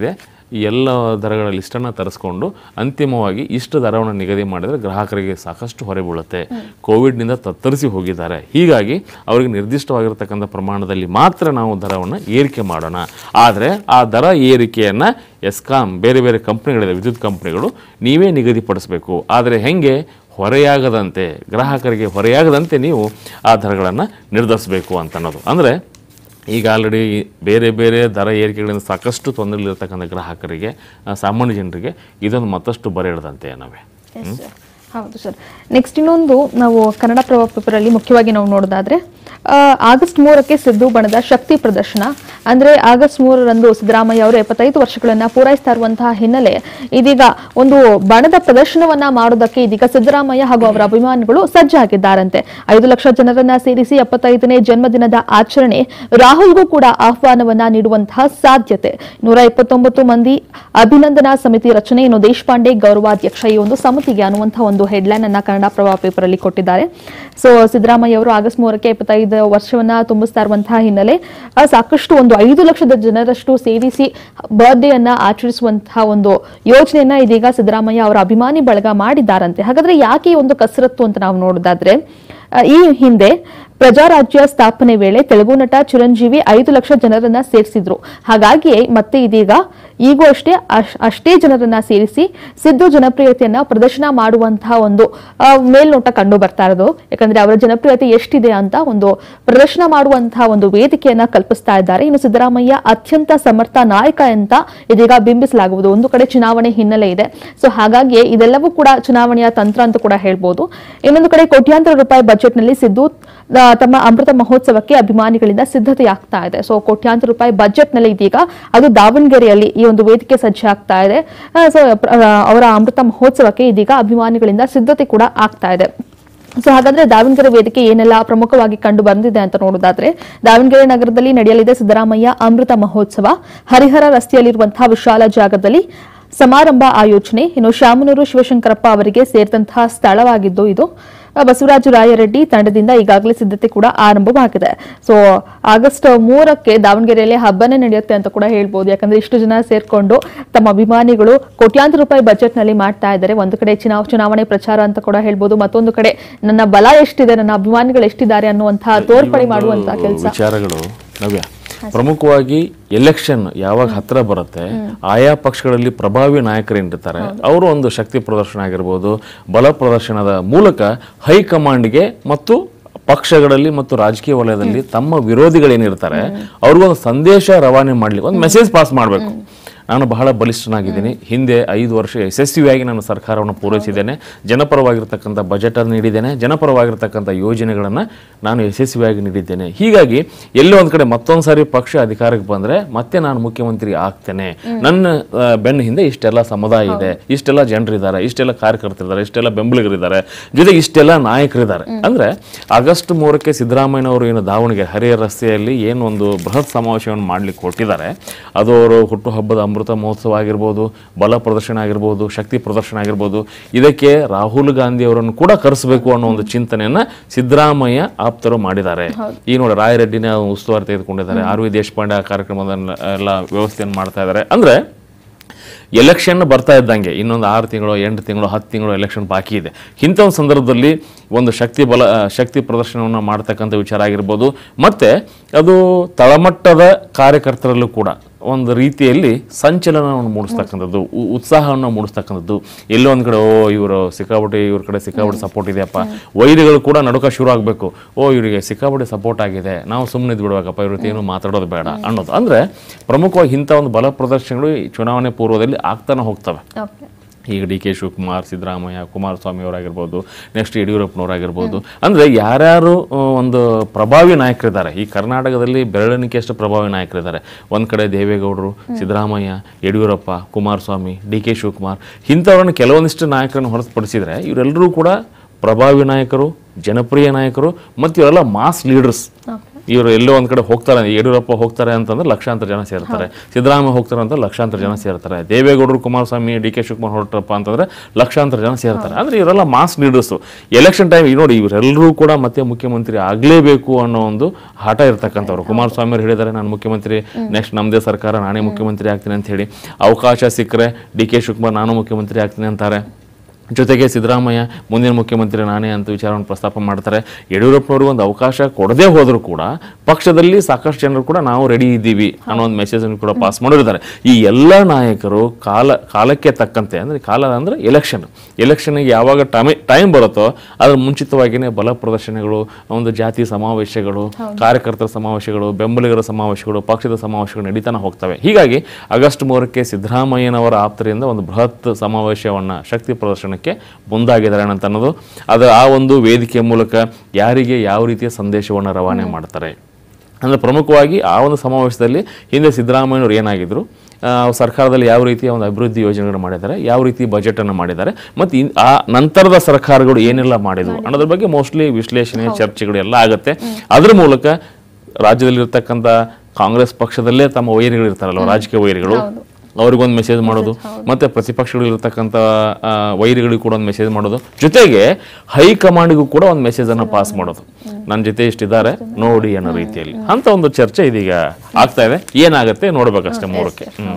ಈ ಎಲ್ಲ ದರಗಳ ಲಿಸ್ಟನ್ನು ತರಿಸ್ಕೊಂಡು ಅಂತಿಮವಾಗಿ ಇಷ್ಟು ದರವನ್ನು ನಿಗದಿ ಮಾಡಿದರೆ ಗ್ರಾಹಕರಿಗೆ ಸಾಕಷ್ಟು ಹೊರೆ ಬೀಳುತ್ತೆ ಕೋವಿಡ್ನಿಂದ ತತ್ತರಿಸಿ ಹೋಗಿದ್ದಾರೆ ಹೀಗಾಗಿ ಅವರಿಗೆ ನಿರ್ದಿಷ್ಟವಾಗಿರ್ತಕ್ಕಂಥ ಪ್ರಮಾಣದಲ್ಲಿ ಮಾತ್ರ ನಾವು ದರವನ್ನು ಏರಿಕೆ ಮಾಡೋಣ ಆದರೆ ಆ ದರ ಏರಿಕೆಯನ್ನು ಎಸ್ಕಾಂ ಬೇರೆ ಬೇರೆ ಕಂಪ್ನಿಗಳಿದೆ ವಿದ್ಯುತ್ ಕಂಪ್ನಿಗಳು ನೀವೇ ನಿಗದಿಪಡಿಸಬೇಕು ಆದರೆ ಹೆಂಗೆ ಹೊರೆಯಾಗದಂತೆ ಗ್ರಾಹಕರಿಗೆ ಹೊರೆಯಾಗದಂತೆ ನೀವು ಆ ದರಗಳನ್ನು ನಿರ್ಧರಿಸಬೇಕು ಅಂತ ಅನ್ನೋದು ಅಂದರೆ ಈಗ ಆಲ್ರೆಡಿ ಬೇರೆ ಬೇರೆ ದರ ಏರಿಕೆಗಳಿಂದ ಸಾಕಷ್ಟು ತೊಂದರೆಲಿರ್ತಕ್ಕಂಥ ಗ್ರಾಹಕರಿಗೆ ಆ, ಸಾಮಾನ್ಯ ಜನರಿಗೆ ಇದೊಂದು ಮತ್ತಷ್ಟು ಬರೆ ಹಿಡ್ದಂತೆ ನಾವೇ Yes, sir. ಹೌದು ಸರ್ ನೆಕ್ಸ್ಟ್ ಇನ್ನೊಂದು ನಾವು ಕನ್ನಡ ಪ್ರಭಾವ ಪೇಪರಲ್ಲಿ ಮುಖ್ಯವಾಗಿ ನಾವು ನೋಡೋದಾದ್ರೆ ಆ, ಆಗಸ್ಟ್ ಮೂರಕ್ಕೆ ಸಿದ್ದು ಬಣದ ಶಕ್ತಿ ಪ್ರದರ್ಶನ ಅಂದ್ರೆ ಆಗಸ್ಟ್ ಮೂರರಂದು ಸಿದ್ದರಾಮಯ್ಯ ಅವರು ಎಪ್ಪತ್ತೈದು ವರ್ಷಗಳನ್ನ ಪೂರೈಸ್ತಾ ಇರುವಂತಹ ಹಿನ್ನೆಲೆ ಇದೀಗ ಒಂದು ಬಣದ ಪ್ರದರ್ಶನವನ್ನ ಮಾಡೋದಕ್ಕೆ ಇದೀಗ ಸಿದ್ದರಾಮಯ್ಯ ಹಾಗೂ ಅವರ ಅಭಿಮಾನಿಗಳು ಸಜ್ಜಾಗಿದ್ದಾರಂತೆ ಐದು ಲಕ್ಷ ಜನರನ್ನ ಸೇರಿಸಿ ಎಪ್ಪತ್ತೈದನೇ ಜನ್ಮದಿನದ ಆಚರಣೆ ರಾಹುಲ್ಗೂ ಕೂಡ ಆಹ್ವಾನವನ್ನ ನೀಡುವಂತಹ ಸಾಧ್ಯತೆ ನೂರ ಇಪ್ಪತ್ತೊಂಬತ್ತು ಮಂದಿ ಅಭಿನಂದನಾ ಸಮಿತಿ ರಚನೆ ಇನ್ನು ದೇಶಪಾಂಡೆ ಗೌರವಾಧ್ಯಕ್ಷ ಈ ಒಂದು ಸಮಿತಿಗೆ ಅನ್ನುವಂತಹ ಒಂದು ಹೆಡ್ಲೈನ್ ಅನ್ನ ಕನ್ನಡ ಪ್ರಭಾವ ಪೇಪರ್ ಅಲ್ಲಿ ಕೊಟ್ಟಿದ್ದಾರೆ ಸೊ ಸಿದ್ದರಾಮಯ್ಯ ಅವರು ಆಗಸ್ಟ್ ಮೂರಕ್ಕೆ ಎಪ್ಪತ್ತೈದು ವರ್ಷವನ್ನ ತುಂಬಿಸ್ತಾ ಇರುವಂತಹ ಹಿನ್ನೆಲೆ ಆ, ಸಾಕಷ್ಟು ಒಂದು ಐದು ಲಕ್ಷದ ಜನರಷ್ಟು ಸೇರಿಸಿ ಬರ್ಡೇ ಅನ್ನ ಆಚರಿಸುವಂತಹ ಒಂದು ಯೋಜನೆಯನ್ನ ಇದೀಗ ಸಿದ್ದರಾಮಯ್ಯ ಅವರ ಅಭಿಮಾನಿ ಬಳಗ ಮಾಡಿದ್ದಾರಂತೆ ಹಾಗಾದ್ರೆ ಯಾಕೆ ಈ ಒಂದು ಕಸರತ್ತು ಅಂತ ನಾವು ನೋಡೋದಾದ್ರೆ ಆ, ಈ ಹಿಂದೆ ಪ್ರಜಾರಾಜ್ಯ ಸ್ಥಾಪನೆ ವೇಳೆ ತೆಲುಗು ನಟ ಚಿರಂಜೀವಿ ಐದು ಲಕ್ಷ ಜನರನ್ನ ಸೇರಿಸಿದ್ರು ಹಾಗಾಗಿ ಮತ್ತೆ ಇದೀಗ ಈಗೂ ಅಷ್ಟೇ ಅಶ್- ಅಷ್ಟೇ ಜನರನ್ನ ಸೇರಿಸಿ ಸಿದ್ದು ಜನಪ್ರಿಯತೆಯನ್ನ ಪ್ರದರ್ಶನ ಮಾಡುವಂತಹ ಒಂದು ಆ, ಮೇಲ್ನೋಟ ಕಂಡು ಬರ್ತಾ ಇರೋದು ಯಾಕಂದ್ರೆ ಅವರ ಜನಪ್ರಿಯತೆ ಎಷ್ಟಿದೆ ಅಂತ ಒಂದು ಪ್ರದರ್ಶನ ಮಾಡುವಂತಹ ಒಂದು ವೇದಿಕೆಯನ್ನ ಕಲ್ಪಿಸ್ತಾ ಇದ್ದಾರೆ ಇನ್ನು ಸಿದ್ದರಾಮಯ್ಯ ಅತ್ಯಂತ ಸಮರ್ಥ ನಾಯಕ ಅಂತ ಇದೀಗ ಬಿಂಬಿಸಲಾಗುವುದು ಒಂದು ಕಡೆ ಚುನಾವಣೆ ಹಿನ್ನೆಲೆ ಇದೆ ಸೊ ಹಾಗಾಗಿ ಇದೆಲ್ಲವೂ ಕೂಡ ಚುನಾವಣೆಯ ತಂತ್ರ ಅಂತ ಕೂಡ ಹೇಳ್ಬೋದು ಇನ್ನೊಂದು ಕಡೆ ಕೋಟ್ಯಾಂತರ ರೂಪಾಯಿ ಬಜೆಟ್ನಲ್ಲಿ ಸಿದ್ದು ಆ, ತಮ್ಮ ಅಮೃತ ಮಹೋತ್ಸವಕ್ಕೆ ಅಭಿಮಾನಿಗಳಿಂದ ಸಿದ್ಧತೆ ಆಗ್ತಾ ಇದೆ ಸೊ ಕೋಟ್ಯಾಂತರ ರೂಪಾಯಿ ಬಜೆಟ್ನಲ್ಲಿ ಇದೀಗ ಅದು ದಾವಣಗೆರೆಯಲ್ಲಿ ಈ ಒಂದು ವೇದಿಕೆ ಸಜ್ಜಾಗ್ತಾ ಇದೆ ಸೊ ಅವರ ಅಮೃತ ಮಹೋತ್ಸವಕ್ಕೆ ಇದೀಗ ಅಭಿಮಾನಿಗಳಿಂದ ಸಿದ್ಧತೆ ಕೂಡ ಆಗ್ತಾ ಇದೆ ಸೊ ಹಾಗಾದ್ರೆ ದಾವಣಗೆರೆ ವೇದಿಕೆ ಏನೆಲ್ಲ ಪ್ರಮುಖವಾಗಿ ಕಂಡು ಬಂದಿದೆ ಅಂತ ನೋಡೋದಾದ್ರೆ ದಾವಣಗೆರೆ ನಗರದಲ್ಲಿ ನಡೆಯಲಿದೆ ಸಿದ್ದರಾಮಯ್ಯ ಅಮೃತ ಮಹೋತ್ಸವ ಹರಿಹರ ರಸ್ತೆಯಲ್ಲಿರುವಂತಹ ವಿಶಾಲ ಜಾಗದಲ್ಲಿ ಸಮಾರಂಭ ಆಯೋಜನೆ ಇನ್ನು ಶಾಮನೂರು ಶಿವಶಂಕರಪ್ಪ ಅವರಿಗೆ ಸೇರಿದಂತಹ ಸ್ಥಳವಾಗಿದ್ದು ಇದು ಆ, ಬಸವರಾಜ ರಾಯರೆಡ್ಡಿ ತಂಡದಿಂದ ಈಗಾಗಲೇ ಸಿದ್ಧತೆ ಕೂಡ ಆರಂಭವಾಗಿದೆ ಸೊ ಆಗಸ್ಟ್ ಮೂರಕ್ಕೆ ದಾವಣಗೆರೆಯಲ್ಲಿ ಹಬ್ಬನೇ ನಡೆಯುತ್ತೆ ಅಂತ ಕೂಡ ಹೇಳ್ಬೋದು ಯಾಕಂದ್ರೆ ಇಷ್ಟು ಜನ ಸೇರ್ಕೊಂಡು ತಮ್ಮ ಅಭಿಮಾನಿಗಳು ಕೋಟ್ಯಾಂತರ ರೂಪಾಯಿ ಬಜೆಟ್ ನಲ್ಲಿ ಮಾಡ್ತಾ ಇದ್ದಾರೆ ಒಂದು ಕಡೆ ಚುನಾವ್ ಚುನಾವಣೆ ಪ್ರಚಾರ ಅಂತ ಕೂಡ ಹೇಳ್ಬೋದು ಮತ್ತೊಂದು ಕಡೆ ನನ್ನ ಬಲ ಎಷ್ಟಿದೆ ನನ್ನ ಅಭಿಮಾನಿಗಳು ಎಷ್ಟಿದ್ದಾರೆ ಅನ್ನುವಂತಹ ತೋರ್ಪಡಿ ಮಾಡುವಂತಹ ಕೆಲಸ ವಿಚಾರಗಳು ನವ್ಯ ಪ್ರಮುಖವಾಗಿ ಎಲೆಕ್ಷನ್ ಯಾವಾಗ ಹತ್ರ ಬರುತ್ತೆ ಆಯಾ ಪಕ್ಷಗಳಲ್ಲಿ ಪ್ರಭಾವಿ ನಾಯಕರೇನಿರ್ತಾರೆ ಅವರು ಒಂದು ಶಕ್ತಿ ಪ್ರದರ್ಶನ ಆಗಿರ್ಬೋದು ಬಲ ಪ್ರದರ್ಶನದ ಮೂಲಕ ಹೈಕಮಾಂಡ್ಗೆ ಮತ್ತು ಪಕ್ಷಗಳಲ್ಲಿ ಮತ್ತು ರಾಜಕೀಯ ವಲಯದಲ್ಲಿ ತಮ್ಮ ವಿರೋಧಿಗಳೇನಿರ್ತಾರೆ ಅವ್ರಿಗೊಂದು ಸಂದೇಶ ರವಾನೆ ಮಾಡ್ಲಿಕ್ಕೆ ಒಂದು ಮೆಸೇಜ್ ಪಾಸ್ ಮಾಡಬೇಕು ನಾನು ಬಹಳ ಬಲಿಷ್ಠನಾಗಿದ್ದೀನಿ ಹಿಂದೆ ಐದು ವರ್ಷ ಯಶಸ್ವಿಯಾಗಿ ನಾನು ಸರ್ಕಾರವನ್ನು ಪೂರೈಸಿದ್ದೇನೆ ಜನಪರವಾಗಿರ್ತಕ್ಕಂಥ ಬಜೆಟ್ ಅನ್ನು ನೀಡಿದ್ದೇನೆ ಜನಪರವಾಗಿರ್ತಕ್ಕಂಥ ಯೋಜನೆಗಳನ್ನು ನಾನು ಯಶಸ್ವಿಯಾಗಿ ನೀಡಿದ್ದೇನೆ ಹೀಗಾಗಿ ಎಲ್ಲೋ ಒಂದು ಕಡೆ ಮತ್ತೊಂದು ಸಾರಿ ಪಕ್ಷ ಅಧಿಕಾರಕ್ಕೆ ಬಂದರೆ ಮತ್ತೆ ನಾನು ಮುಖ್ಯಮಂತ್ರಿ ಆಗ್ತೇನೆ ನನ್ನ ಆ, ಬೆನ್ನ ಹಿಂದೆ ಇಷ್ಟೆಲ್ಲ ಸಮುದಾಯ ಇದೆ ಇಷ್ಟೆಲ್ಲ ಜನರಿದ್ದಾರೆ ಇಷ್ಟೆಲ್ಲ ಕಾರ್ಯಕರ್ತರಿದ್ದಾರೆ ಇಷ್ಟೆಲ್ಲ ಬೆಂಬಲಿಗರಿದ್ದಾರೆ ಜೊತೆಗೆ ಇಷ್ಟೆಲ್ಲ ನಾಯಕರಿದ್ದಾರೆ ಅಂದ್ರೆ ಆಗಸ್ಟ್ ಮೂರಕ್ಕೆ ಸಿದ್ದರಾಮಯ್ಯನವರು ಏನು ದಾವಣಗೆರೆ ಹರಿಹರ ರಸ್ತೆಯಲ್ಲಿ ಏನು ಒಂದು ಬೃಹತ್ ಸಮಾವೇಶವನ್ನು ಮಾಡ್ಲಿಕ್ಕೆ ಹೊರಟಿದ್ದಾರೆ ಅದು ಅವರು ಹುಟ್ಟುಹಬ್ಬದ ಅಮೃತ ಮಹೋತ್ಸವ ಆಗಿರ್ಬೋದು ಬಲ ಪ್ರದರ್ಶನ ಆಗಿರ್ಬೋದು ಶಕ್ತಿ ಪ್ರದರ್ಶನ ಆಗಿರ್ಬೋದು ಇದಕ್ಕೆ ರಾಹುಲ್ ಗಾಂಧಿ ಅವರನ್ನು ಕೂಡ ಕರೆಸಬೇಕು ಅನ್ನೋ ಒಂದು ಚಿಂತನೆಯನ್ನ ಸಿದ್ದರಾಮಯ್ಯ ಆಪ್ತರು ಮಾಡಿದ್ದಾರೆ ಈ ನೋಡಿ ರಾಯರೆಡ್ಡಿನ ಉಸ್ತುವಾರಿ ತೆಗೆದುಕೊಂಡಿದ್ದಾರೆ ಆರ್ ವಿ ದೇಶಪಾಂಡೆ ಆ ಕಾರ್ಯಕ್ರಮದ ಎಲ್ಲ ವ್ಯವಸ್ಥೆಯನ್ನು ಮಾಡ್ತಾ ಇದ್ದಾರೆ ಅಂದ್ರೆ ಎಲೆಕ್ಷನ್ ಬರ್ತಾ ಇದ್ದಂಗೆ ಇನ್ನೊಂದು ಆರು ತಿಂಗಳು ಎಂಟು ತಿಂಗಳು ಹತ್ತು ತಿಂಗಳು ಎಲೆಕ್ಷನ್ ಬಾಕಿ ಇದೆ ಇಂಥ ಒಂದು ಸಂದರ್ಭದಲ್ಲಿ ಒಂದು ಶಕ್ತಿ ಬಲ ಆ, ಶಕ್ತಿ ಪ್ರದರ್ಶನವನ್ನು ಮಾಡ್ತಕ್ಕಂಥ ವಿಚಾರ ಆಗಿರ್ಬೋದು ಮತ್ತು ಅದು ತಳಮಟ್ಟದ ಕಾರ್ಯಕರ್ತರಲ್ಲೂ ಕೂಡ ಒಂದು ರೀತಿಯಲ್ಲಿ ಸಂಚಲನವನ್ನು ಮೂಡಿಸ್ತಕ್ಕಂಥದ್ದು ಉ- ಉತ್ಸಾಹವನ್ನು ಮೂಡಿಸ್ತಕ್ಕಂಥದ್ದು ಎಲ್ಲೋ ಒಂದು ಕಡೆ ಓ ಇವರು ಸಿಕ್ಕಾಪಟ್ಟೆ ಇವ್ರ ಕಡೆ ಸಿಕ್ಕಾಪಟ್ಟೆ ಸಪೋರ್ಟ್ ಇದೆಯಪ್ಪ ವೈರಿಗಳು ಕೂಡ ನಡುಕ ಶುರು ಆಗಬೇಕು ಓ ಇವರಿಗೆ ಸಿಕ್ಕಾಪಟ್ಟೆ ಸಪೋರ್ಟ್ ಆಗಿದೆ ನಾವು ಸುಮ್ಮನೆ ಬಿಡ್ಬೇಕಪ್ಪ ಇವ್ರ ಜೊತೆ ಏನು ಮಾತಾಡೋದು ಬೇಡ ಅನ್ನೋದು ಅಂದರೆ ಪ್ರಮುಖವಾಗಿ ಇಂಥ ಒಂದು ಬಲ ಪ್ರದರ್ಶನಗಳು ಈ ಚುನಾವಣೆ ಪೂರ್ವದಲ್ಲಿ ಆಗ್ತಾನೆ ಹೋಗ್ತವೆ ಓಕೆ ಈಗ ಡಿ ಕೆ ಶಿವಕುಮಾರ್ ಸಿದ್ದರಾಮಯ್ಯ ಕುಮಾರಸ್ವಾಮಿ ಅವರಾಗಿರ್ಬೋದು ನೆಕ್ಸ್ಟ್ ಯಡಿಯೂರಪ್ಪನವರಾಗಿರ್ಬೋದು ಅಂದರೆ ಯಾರ್ಯಾರು ಆ, ಒಂದು ಪ್ರಭಾವಿ ನಾಯಕರಿದ್ದಾರೆ ಈ ಕರ್ನಾಟಕದಲ್ಲಿ ಬೆರಳೆಣಿಕೆಯಷ್ಟು ಪ್ರಭಾವಿ ನಾಯಕರಿದ್ದಾರೆ ಒಂದು ಕಡೆ ದೇವೇಗೌಡರು ಸಿದ್ದರಾಮಯ್ಯ ಯಡಿಯೂರಪ್ಪ ಕುಮಾರಸ್ವಾಮಿ ಡಿ ಕೆ ಶಿವಕುಮಾರ್ ಇಂಥವ್ರನ್ನ ಕೆಲವೊಂದಿಷ್ಟು ನಾಯಕರನ್ನು ಹೊರತುಪಡಿಸಿದರೆ ಇವರೆಲ್ಲರೂ ಕೂಡ ಪ್ರಭಾವಿ ನಾಯಕರು ಜನಪ್ರಿಯ ನಾಯಕರು ಮತ್ತು ಇವರೆಲ್ಲ ಮಾಸ್ ಲೀಡರ್ಸ್ ಓಕೆ ಇವರು ಎಲ್ಲೋ ಒಂದ್ ಕಡೆ ಹೋಗ್ತಾರೆ ಯಡಿಯೂರಪ್ಪ ಹೋಗ್ತಾರೆ ಅಂತಂದ್ರೆ ಲಕ್ಷಾಂತರ ಜನ ಸೇರ್ತಾರೆ ಸಿದ್ದರಾಮಯ್ಯ ಹೋಗ್ತಾರೆ ಅಂತ ಲಕ್ಷಾಂತರ ಜನ ಸೇರ್ತಾರೆ ದೇವೇಗೌಡರು ಕುಮಾರಸ್ವಾಮಿ ಡಿ ಕೆ ಶಿವಕುಮಾರ್ ಹೊರಟ್ರಪ್ಪ ಅಂತಂದ್ರೆ ಲಕ್ಷಾಂತರ ಜನ ಸೇರ್ತಾರೆ ಅಂದ್ರೆ ಇವರೆಲ್ಲ ಮಾಸ್ ಲೀಡರ್ಸ್ ಎಲೆಕ್ಷನ್ ಟೈಮ್ ನೋಡಿ ಇವರೆಲ್ಲರೂ ಕೂಡ ಮತ್ತೆ ಮುಖ್ಯಮಂತ್ರಿ ಆಗ್ಲೇಬೇಕು ಅನ್ನೋ ಒಂದು ಹಠ ಇರ್ತಕ್ಕಂಥವ್ರು ಕುಮಾರಸ್ವಾಮಿ ಅವರು ಹೇಳಿದ್ದಾರೆ ನಾನು ಮುಖ್ಯಮಂತ್ರಿ ನೆಕ್ಸ್ಟ್ ನಮ್ಮದೇ ಸರ್ಕಾರ ನಾನೇ ಮುಖ್ಯಮಂತ್ರಿ ಆಗ್ತೀನಿ ಅಂತ ಹೇಳಿ ಅವಕಾಶ ಸಿಕ್ಕರೆ ಡಿ ಕೆ ಶಿವಕುಮಾರ್ ನಾನು ಮುಖ್ಯಮಂತ್ರಿ ಆಗ್ತೀನಿ ಅಂತಾರೆ ಜೊತೆಗೆ ಸಿದ್ದರಾಮಯ್ಯ ಮುಂದಿನ ಮುಖ್ಯಮಂತ್ರಿ ನಾನೇ ಅಂತ ವಿಚಾರವನ್ನು ಪ್ರಸ್ತಾಪ ಮಾಡ್ತಾರೆ ಯಡಿಯೂರಪ್ಪನವ್ರಿಗೆ ಒಂದು ಅವಕಾಶ ಕೊಡದೇ ಹೋದರೂ ಕೂಡ ಪಕ್ಷದಲ್ಲಿ ಸಾಕಷ್ಟು ಜನರು ಕೂಡ ನಾವು ರೆಡಿ ಇದ್ದೀವಿ ಅನ್ನೋ ಒಂದು ಮೆಸೇಜ್ ಅನ್ನು ಕೂಡ ಪಾಸ್ ಮಾಡಿರ್ತಾರೆ ಈ ಎಲ್ಲ ನಾಯಕರು ಕಾಲ ಕಾಲಕ್ಕೆ ತಕ್ಕಂತೆ ಅಂದ್ರೆ ಕಾಲ ಅಂದ್ರೆ ಎಲೆಕ್ಷನ್ ಎಲೆಕ್ಷನ್ಗೆ ಯಾವಾಗ ಟೈಮ್ ಟೈಮ್ ಬರುತ್ತೋ ಅದ್ರ ಮುಂಚಿತವಾಗಿಯೇ ಬಲ ಪ್ರದರ್ಶನಗಳು ಒಂದು ಜಾತಿ ಸಮಾವೇಶಗಳು ಕಾರ್ಯಕರ್ತರ ಸಮಾವೇಶಗಳು ಬೆಂಬಲಿಗರ ಸಮಾವೇಶಗಳು ಪಕ್ಷದ ಸಮಾವೇಶಗಳು ನಡೀತಾನೆ ಹೋಗ್ತವೆ ಹೀಗಾಗಿ ಆಗಸ್ಟ್ ಮೂರಕ್ಕೆ ಸಿದ್ದರಾಮಯ್ಯನವರ ಆಪ್ತರಿಂದ ಒಂದು ಬೃಹತ್ ಸಮಾವೇಶವನ್ನ ಶಕ್ತಿ ಪ್ರದರ್ಶನಕ್ಕೆ ಮುಂದಾಗಿದ್ದಾರೆ ಅಂತ ಅನ್ನೋದು ಅದು ಆ ಒಂದು ವೇದಿಕೆಯ ಮೂಲಕ ಯಾರಿಗೆ ಯಾವ ರೀತಿಯ ಸಂದೇಶವನ್ನು ರವಾನೆ ಮಾಡ್ತಾರೆ ಅಂದರೆ ಪ್ರಮುಖವಾಗಿ ಆ ಒಂದು ಸಮಾವೇಶದಲ್ಲಿ ಹಿಂದೆ ಸಿದ್ದರಾಮಯ್ಯನವರು ಏನಾಗಿದ್ರು ಆ, ಸರ್ಕಾರದಲ್ಲಿ ಯಾವ ರೀತಿಯ ಒಂದು ಅಭಿವೃದ್ಧಿ ಯೋಜನೆಗಳು ಮಾಡಿದ್ದಾರೆ ಯಾವ ರೀತಿ ಬಜೆಟ್ ಅನ್ನು ಮಾಡಿದ್ದಾರೆ ಮತ್ತು ಇನ್- ಆ ನಂತರದ ಸರ್ಕಾರಗಳು ಏನೆಲ್ಲ ಮಾಡಿದ್ವು ಅನ್ನೋದ್ರ ಬಗ್ಗೆ ಮೋಸ್ಟ್ಲಿ ವಿಶ್ಲೇಷಣೆ ಚರ್ಚೆಗಳು ಎಲ್ಲ ಆಗುತ್ತೆ ಅದ್ರ ಮೂಲಕ ರಾಜ್ಯದಲ್ಲಿರ್ತಕ್ಕಂಥ ಕಾಂಗ್ರೆಸ್ ಪಕ್ಷದಲ್ಲೇ ತಮ್ಮ ವೈರಿಗಳು ಇರ್ತಾರಲ್ವ ರಾಜಕೀಯ ವೈರಿಗಳು ಅವ್ರಿಗೊಂದು ಮೆಸೇಜ್ ಮಾಡೋದು ಮತ್ತೆ ಪ್ರತಿಪಕ್ಷಗಳು ಇರ್ತಕ್ಕಂಥ ಆ, ವೈರಿಗಳಿಗೂ ಕೂಡ ಒಂದು ಮೆಸೇಜ್ ಮಾಡೋದು ಜೊತೆಗೆ ಹೈಕಮಾಂಡ್ಗೂ ಕೂಡ ಒಂದು ಮೆಸೇಜ್ ಅನ್ನು ಪಾಸ್ ಮಾಡೋದು ನನ್ನ ಜೊತೆ ಇಷ್ಟಿದ್ದಾರೆ ನೋಡಿ ಅನ್ನೋ ರೀತಿಯಲ್ಲಿ ಅಂತ ಒಂದು ಚರ್ಚೆ ಇದೀಗ ಆಗ್ತಾ ಇದೆ ಏನಾಗುತ್ತೆ ನೋಡ್ಬೇಕಷ್ಟೇ ಮೂರಕ್ಕೆ ಹ್ಮ್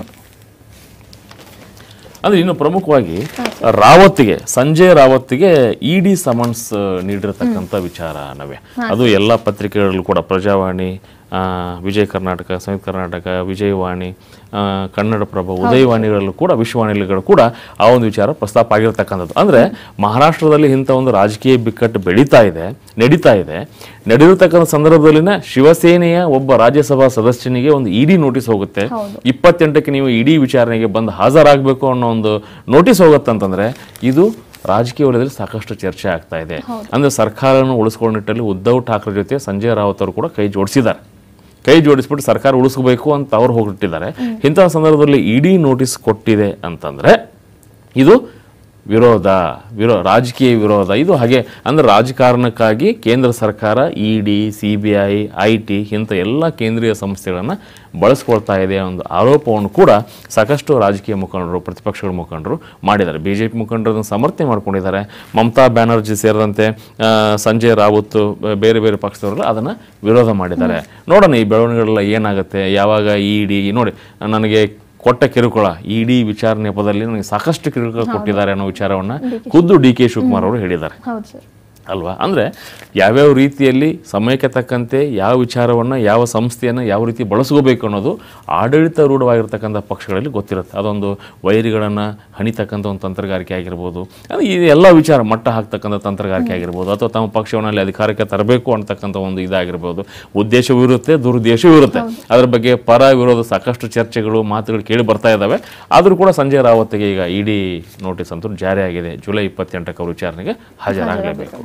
ಅಂದ್ರೆ ಇನ್ನು ಪ್ರಮುಖವಾಗಿ ರಾವತ್ಗೆ ಸಂಜಯ್ ರಾವತ್ಗೆ ಇಡಿ ಸಮನ್ಸ್ ನೀಡಿರತಕ್ಕಂಥ ವಿಚಾರ ನವೆ ಅದು ಎಲ್ಲ ಪತ್ರಿಕೆಗಳಲ್ಲೂ ಕೂಡ ಪ್ರಜಾವಾಣಿ ಆ, ವಿಜಯ ಕರ್ನಾಟಕ ಸಂಯುಕ್ತ ಕರ್ನಾಟಕ ವಿಜಯವಾಣಿ ಆ, ಕನ್ನಡಪ್ರಭ ಉದಯವಾಣಿಗಳಲ್ಲೂ ಕೂಡ ವಿಶ್ವವಾಣಿಗಳು ಕೂಡ ಆ ಒಂದು ವಿಚಾರ ಪ್ರಸ್ತಾಪ ಆಗಿರ್ತಕ್ಕಂಥದ್ದು ಅಂದ್ರೆ ಮಹಾರಾಷ್ಟ್ರದಲ್ಲಿ ಇಂಥ ಒಂದು ರಾಜಕೀಯ ಬಿಕ್ಕಟ್ಟು ಬೆಳೀತಾ ಇದೆ ನಡೀತಾ ಇದೆ ನಡೆದಿರ್ತಕ್ಕಂಥ ಸಂದರ್ಭದಲ್ಲಿನ ಶಿವಸೇನೆಯ ಒಬ್ಬ ರಾಜ್ಯಸಭಾ ಸದಸ್ಯನಿಗೆ ಒಂದು ಇಡಿ ನೋಟಿಸ್ ಹೋಗುತ್ತೆ ಇಪ್ಪತ್ತೆಂಟಕ್ಕೆ ನೀವು ಇಡಿ ವಿಚಾರಣೆಗೆ ಬಂದು ಹಾಜರಾಗಬೇಕು ಅನ್ನೋ ಒಂದು ನೋಟಿಸ್ ಹೋಗುತ್ತಂತಂದ್ರೆ ಇದು ರಾಜಕೀಯ ವಲಯದಲ್ಲಿ ಸಾಕಷ್ಟು ಚರ್ಚೆ ಆಗ್ತಾ ಇದೆ ಅಂದ್ರೆ ಸರ್ಕಾರವನ್ನು ಉಳಿಸ್ಕೊಳ್ಳೋ ನಿಟ್ಟಲ್ಲಿ ಉದ್ಧವ್ ಠಾಕ್ರೆ ಜೊತೆ ಸಂಜಯ್ ರಾವತ್ ಅವರು ಕೂಡ ಕೈ ಜೋಡಿಸಿದ್ದಾರೆ ಕೈ ಜೋಡಿಸ್ಬಿಟ್ಟು ಸರ್ಕಾರ ಉಳಿಸ್ಕೋಬೇಕು ಅಂತ ಅವ್ರು ಹೋಗಿಟ್ಟಿದ್ದಾರೆ ಇಂತಹ ಸಂದರ್ಭದಲ್ಲಿ ಇಡಿ ನೋಟಿಸ್ ಕೊಟ್ಟಿದೆ ಅಂತಂದ್ರೆ ಇದು ವಿರೋಧ ವಿರೋ ರಾಜಕೀಯ ವಿರೋಧ ಇದು ಹಾಗೆ ಅಂದ್ರೆ ರಾಜಕಾರಣಕ್ಕಾಗಿ ಕೇಂದ್ರ ಸರ್ಕಾರ E D C B I I T ಇಂಥ ಎಲ್ಲ ಕೇಂದ್ರೀಯ ಸಂಸ್ಥೆಗಳನ್ನು ಬಳಸ್ಕೊಳ್ತಾ ಇದೆ ಒಂದು ಆರೋಪವನ್ನು ಕೂಡ ಸಾಕಷ್ಟು ರಾಜಕೀಯ ಮುಖಂಡರು ಪ್ರತಿಪಕ್ಷಗಳ ಮುಖಂಡರು ಮಾಡಿದ್ದಾರೆ ಬಿ ಜೆ ಪಿ ಮುಖಂಡರು ಅದನ್ನು ಸಮರ್ಥನೆ ಮಾಡ್ಕೊಂಡಿದ್ದಾರೆ ಮಮತಾ ಬ್ಯಾನರ್ಜಿ ಸೇರಿದಂತೆ ಆ, ಸಂಜಯ್ ರಾವತ್ ಬ- ಬೇರೆ ಬೇರೆ ಪಕ್ಷದವರೆಲ್ಲ ಅದನ್ನು ವಿರೋಧ ಮಾಡಿದ್ದಾರೆ ನೋಡೋಣ ಈ ಬೆಳವಣಿಗೆಗಳೆಲ್ಲ ಏನಾಗುತ್ತೆ ಯಾವಾಗ ಇ ಡಿ ನೋಡಿ ನನಗೆ ಕೊಟ್ಟ ಕಿರುಕುಳ ಇಡೀ ವಿಚಾರ ನೆಪದಲ್ಲಿ ನನಗೆ ಸಾಕಷ್ಟು ಕಿರುಕುಳ ಕೊಟ್ಟಿದ್ದಾರೆ ಅನ್ನೋ ವಿಚಾರವನ್ನ ಖುದ್ದು ಡಿ ಕೆ ಶಿವಕುಮಾರ್ ಅವರು ಹೇಳಿದ್ದಾರೆ ಹೌದು ಸರ್ ಅಲ್ವಾ ಅಂದ್ರೆ ಯಾವ್ಯಾವ ರೀತಿಯಲ್ಲಿ ಸಮಯಕ್ಕೆ ತಕ್ಕಂತೆ ಯಾವ ವಿಚಾರವನ್ನ ಯಾವ ಸಂಸ್ಥೆಯನ್ನ ಯಾವ ರೀತಿ ಬಳಸ್ಕೋಬೇಕು ಅನ್ನೋದು ಆಡಳಿತ ರೂಢವಾಗಿರ್ತಕ್ಕಂಥ ಪಕ್ಷಗಳಲ್ಲಿ ಗೊತ್ತಿರುತ್ತೆ ಅದೊಂದು ವೈರಿಗಳನ್ನ ಹಣಿತಕ್ಕಂಥ ಒಂದು ತಂತ್ರಗಾರಿಕೆ ಆಗಿರ್ಬೋದು ಅದು ಈ ಎಲ್ಲ ವಿಚಾರ ಮಟ್ಟ ಹಾಕ್ತಕ್ಕಂಥ ತಂತ್ರಗಾರಿಕೆ ಆಗಿರ್ಬೋದು ಅಥವಾ ತಮ್ಮ ಪಕ್ಷವನ್ನು ಅಲ್ಲಿ ಅಧಿಕಾರಕ್ಕೆ ತರಬೇಕು ಅಂತಕ್ಕಂಥ ಒಂದು ಇದಾಗಿರ್ಬೋದು ಉದ್ದೇಶವೂ ಇರುತ್ತೆ ದುರುದ್ದೇಶವೂ ಇರುತ್ತೆ ಅದ್ರ ಬಗ್ಗೆ ಪರ ವಿರೋಧ ಸಾಕಷ್ಟು ಚರ್ಚೆಗಳು ಮಾತುಗಳು ಕೇಳಿ ಬರ್ತಾ ಇದ್ದಾವೆ ಆದರೂ ಕೂಡ ಸಂಜಯ್ ರಾವತ್ಗೆ ಈಗ ಇಡಿ ನೋಟಿಸ್ ಅಂತೂ ಜಾರಿಯಾಗಿದೆ ಜುಲೈ ಇಪ್ಪತ್ತೆಂಟಕ್ಕೆ ಅವರು ವಿಚಾರಣೆಗೆ ಹಾಜರಾಗಲೇಬೇಕು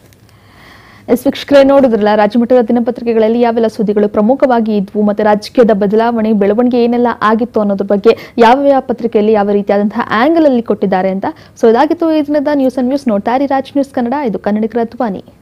ಎಸ್ ವೀಕ್ಷಕರೇ ನೋಡಿದ್ರಲ್ಲ ರಾಜ್ಯಮಟ್ಟದ ದಿನಪತ್ರಿಕೆಗಳಲ್ಲಿ ಯಾವೆಲ್ಲ ಸುದ್ದಿಗಳು ಪ್ರಮುಖವಾಗಿ ಇದ್ವು ಮತ್ತೆ ರಾಜಕೀಯದ ಬದಲಾವಣೆ ಬೆಳವಣಿಗೆ ಏನೆಲ್ಲ ಆಗಿತ್ತು ಅನ್ನೋದ್ರ ಬಗ್ಗೆ ಯಾವ ಯಾವ ಪತ್ರಿಕೆಯಲ್ಲಿ ಯಾವ ರೀತಿಯಾದಂತಹ ಆಂಗಲ್ ಅಲ್ಲಿ ಕೊಟ್ಟಿದ್ದಾರೆ ಅಂತ ಸೊ ಇದಾಗಿತ್ತು ಈ ದಿನದ ನ್ಯೂಸ್ ಅಂಡ್ ವ್ಯೂಸ್ ನೋಡ್ತಾ ಇರಿ ರಾಜ್ ನ್ಯೂಸ್ ಕನ್ನಡ ಇದು ಕನ್ನಡಿಗರ ಧ್ವನಿ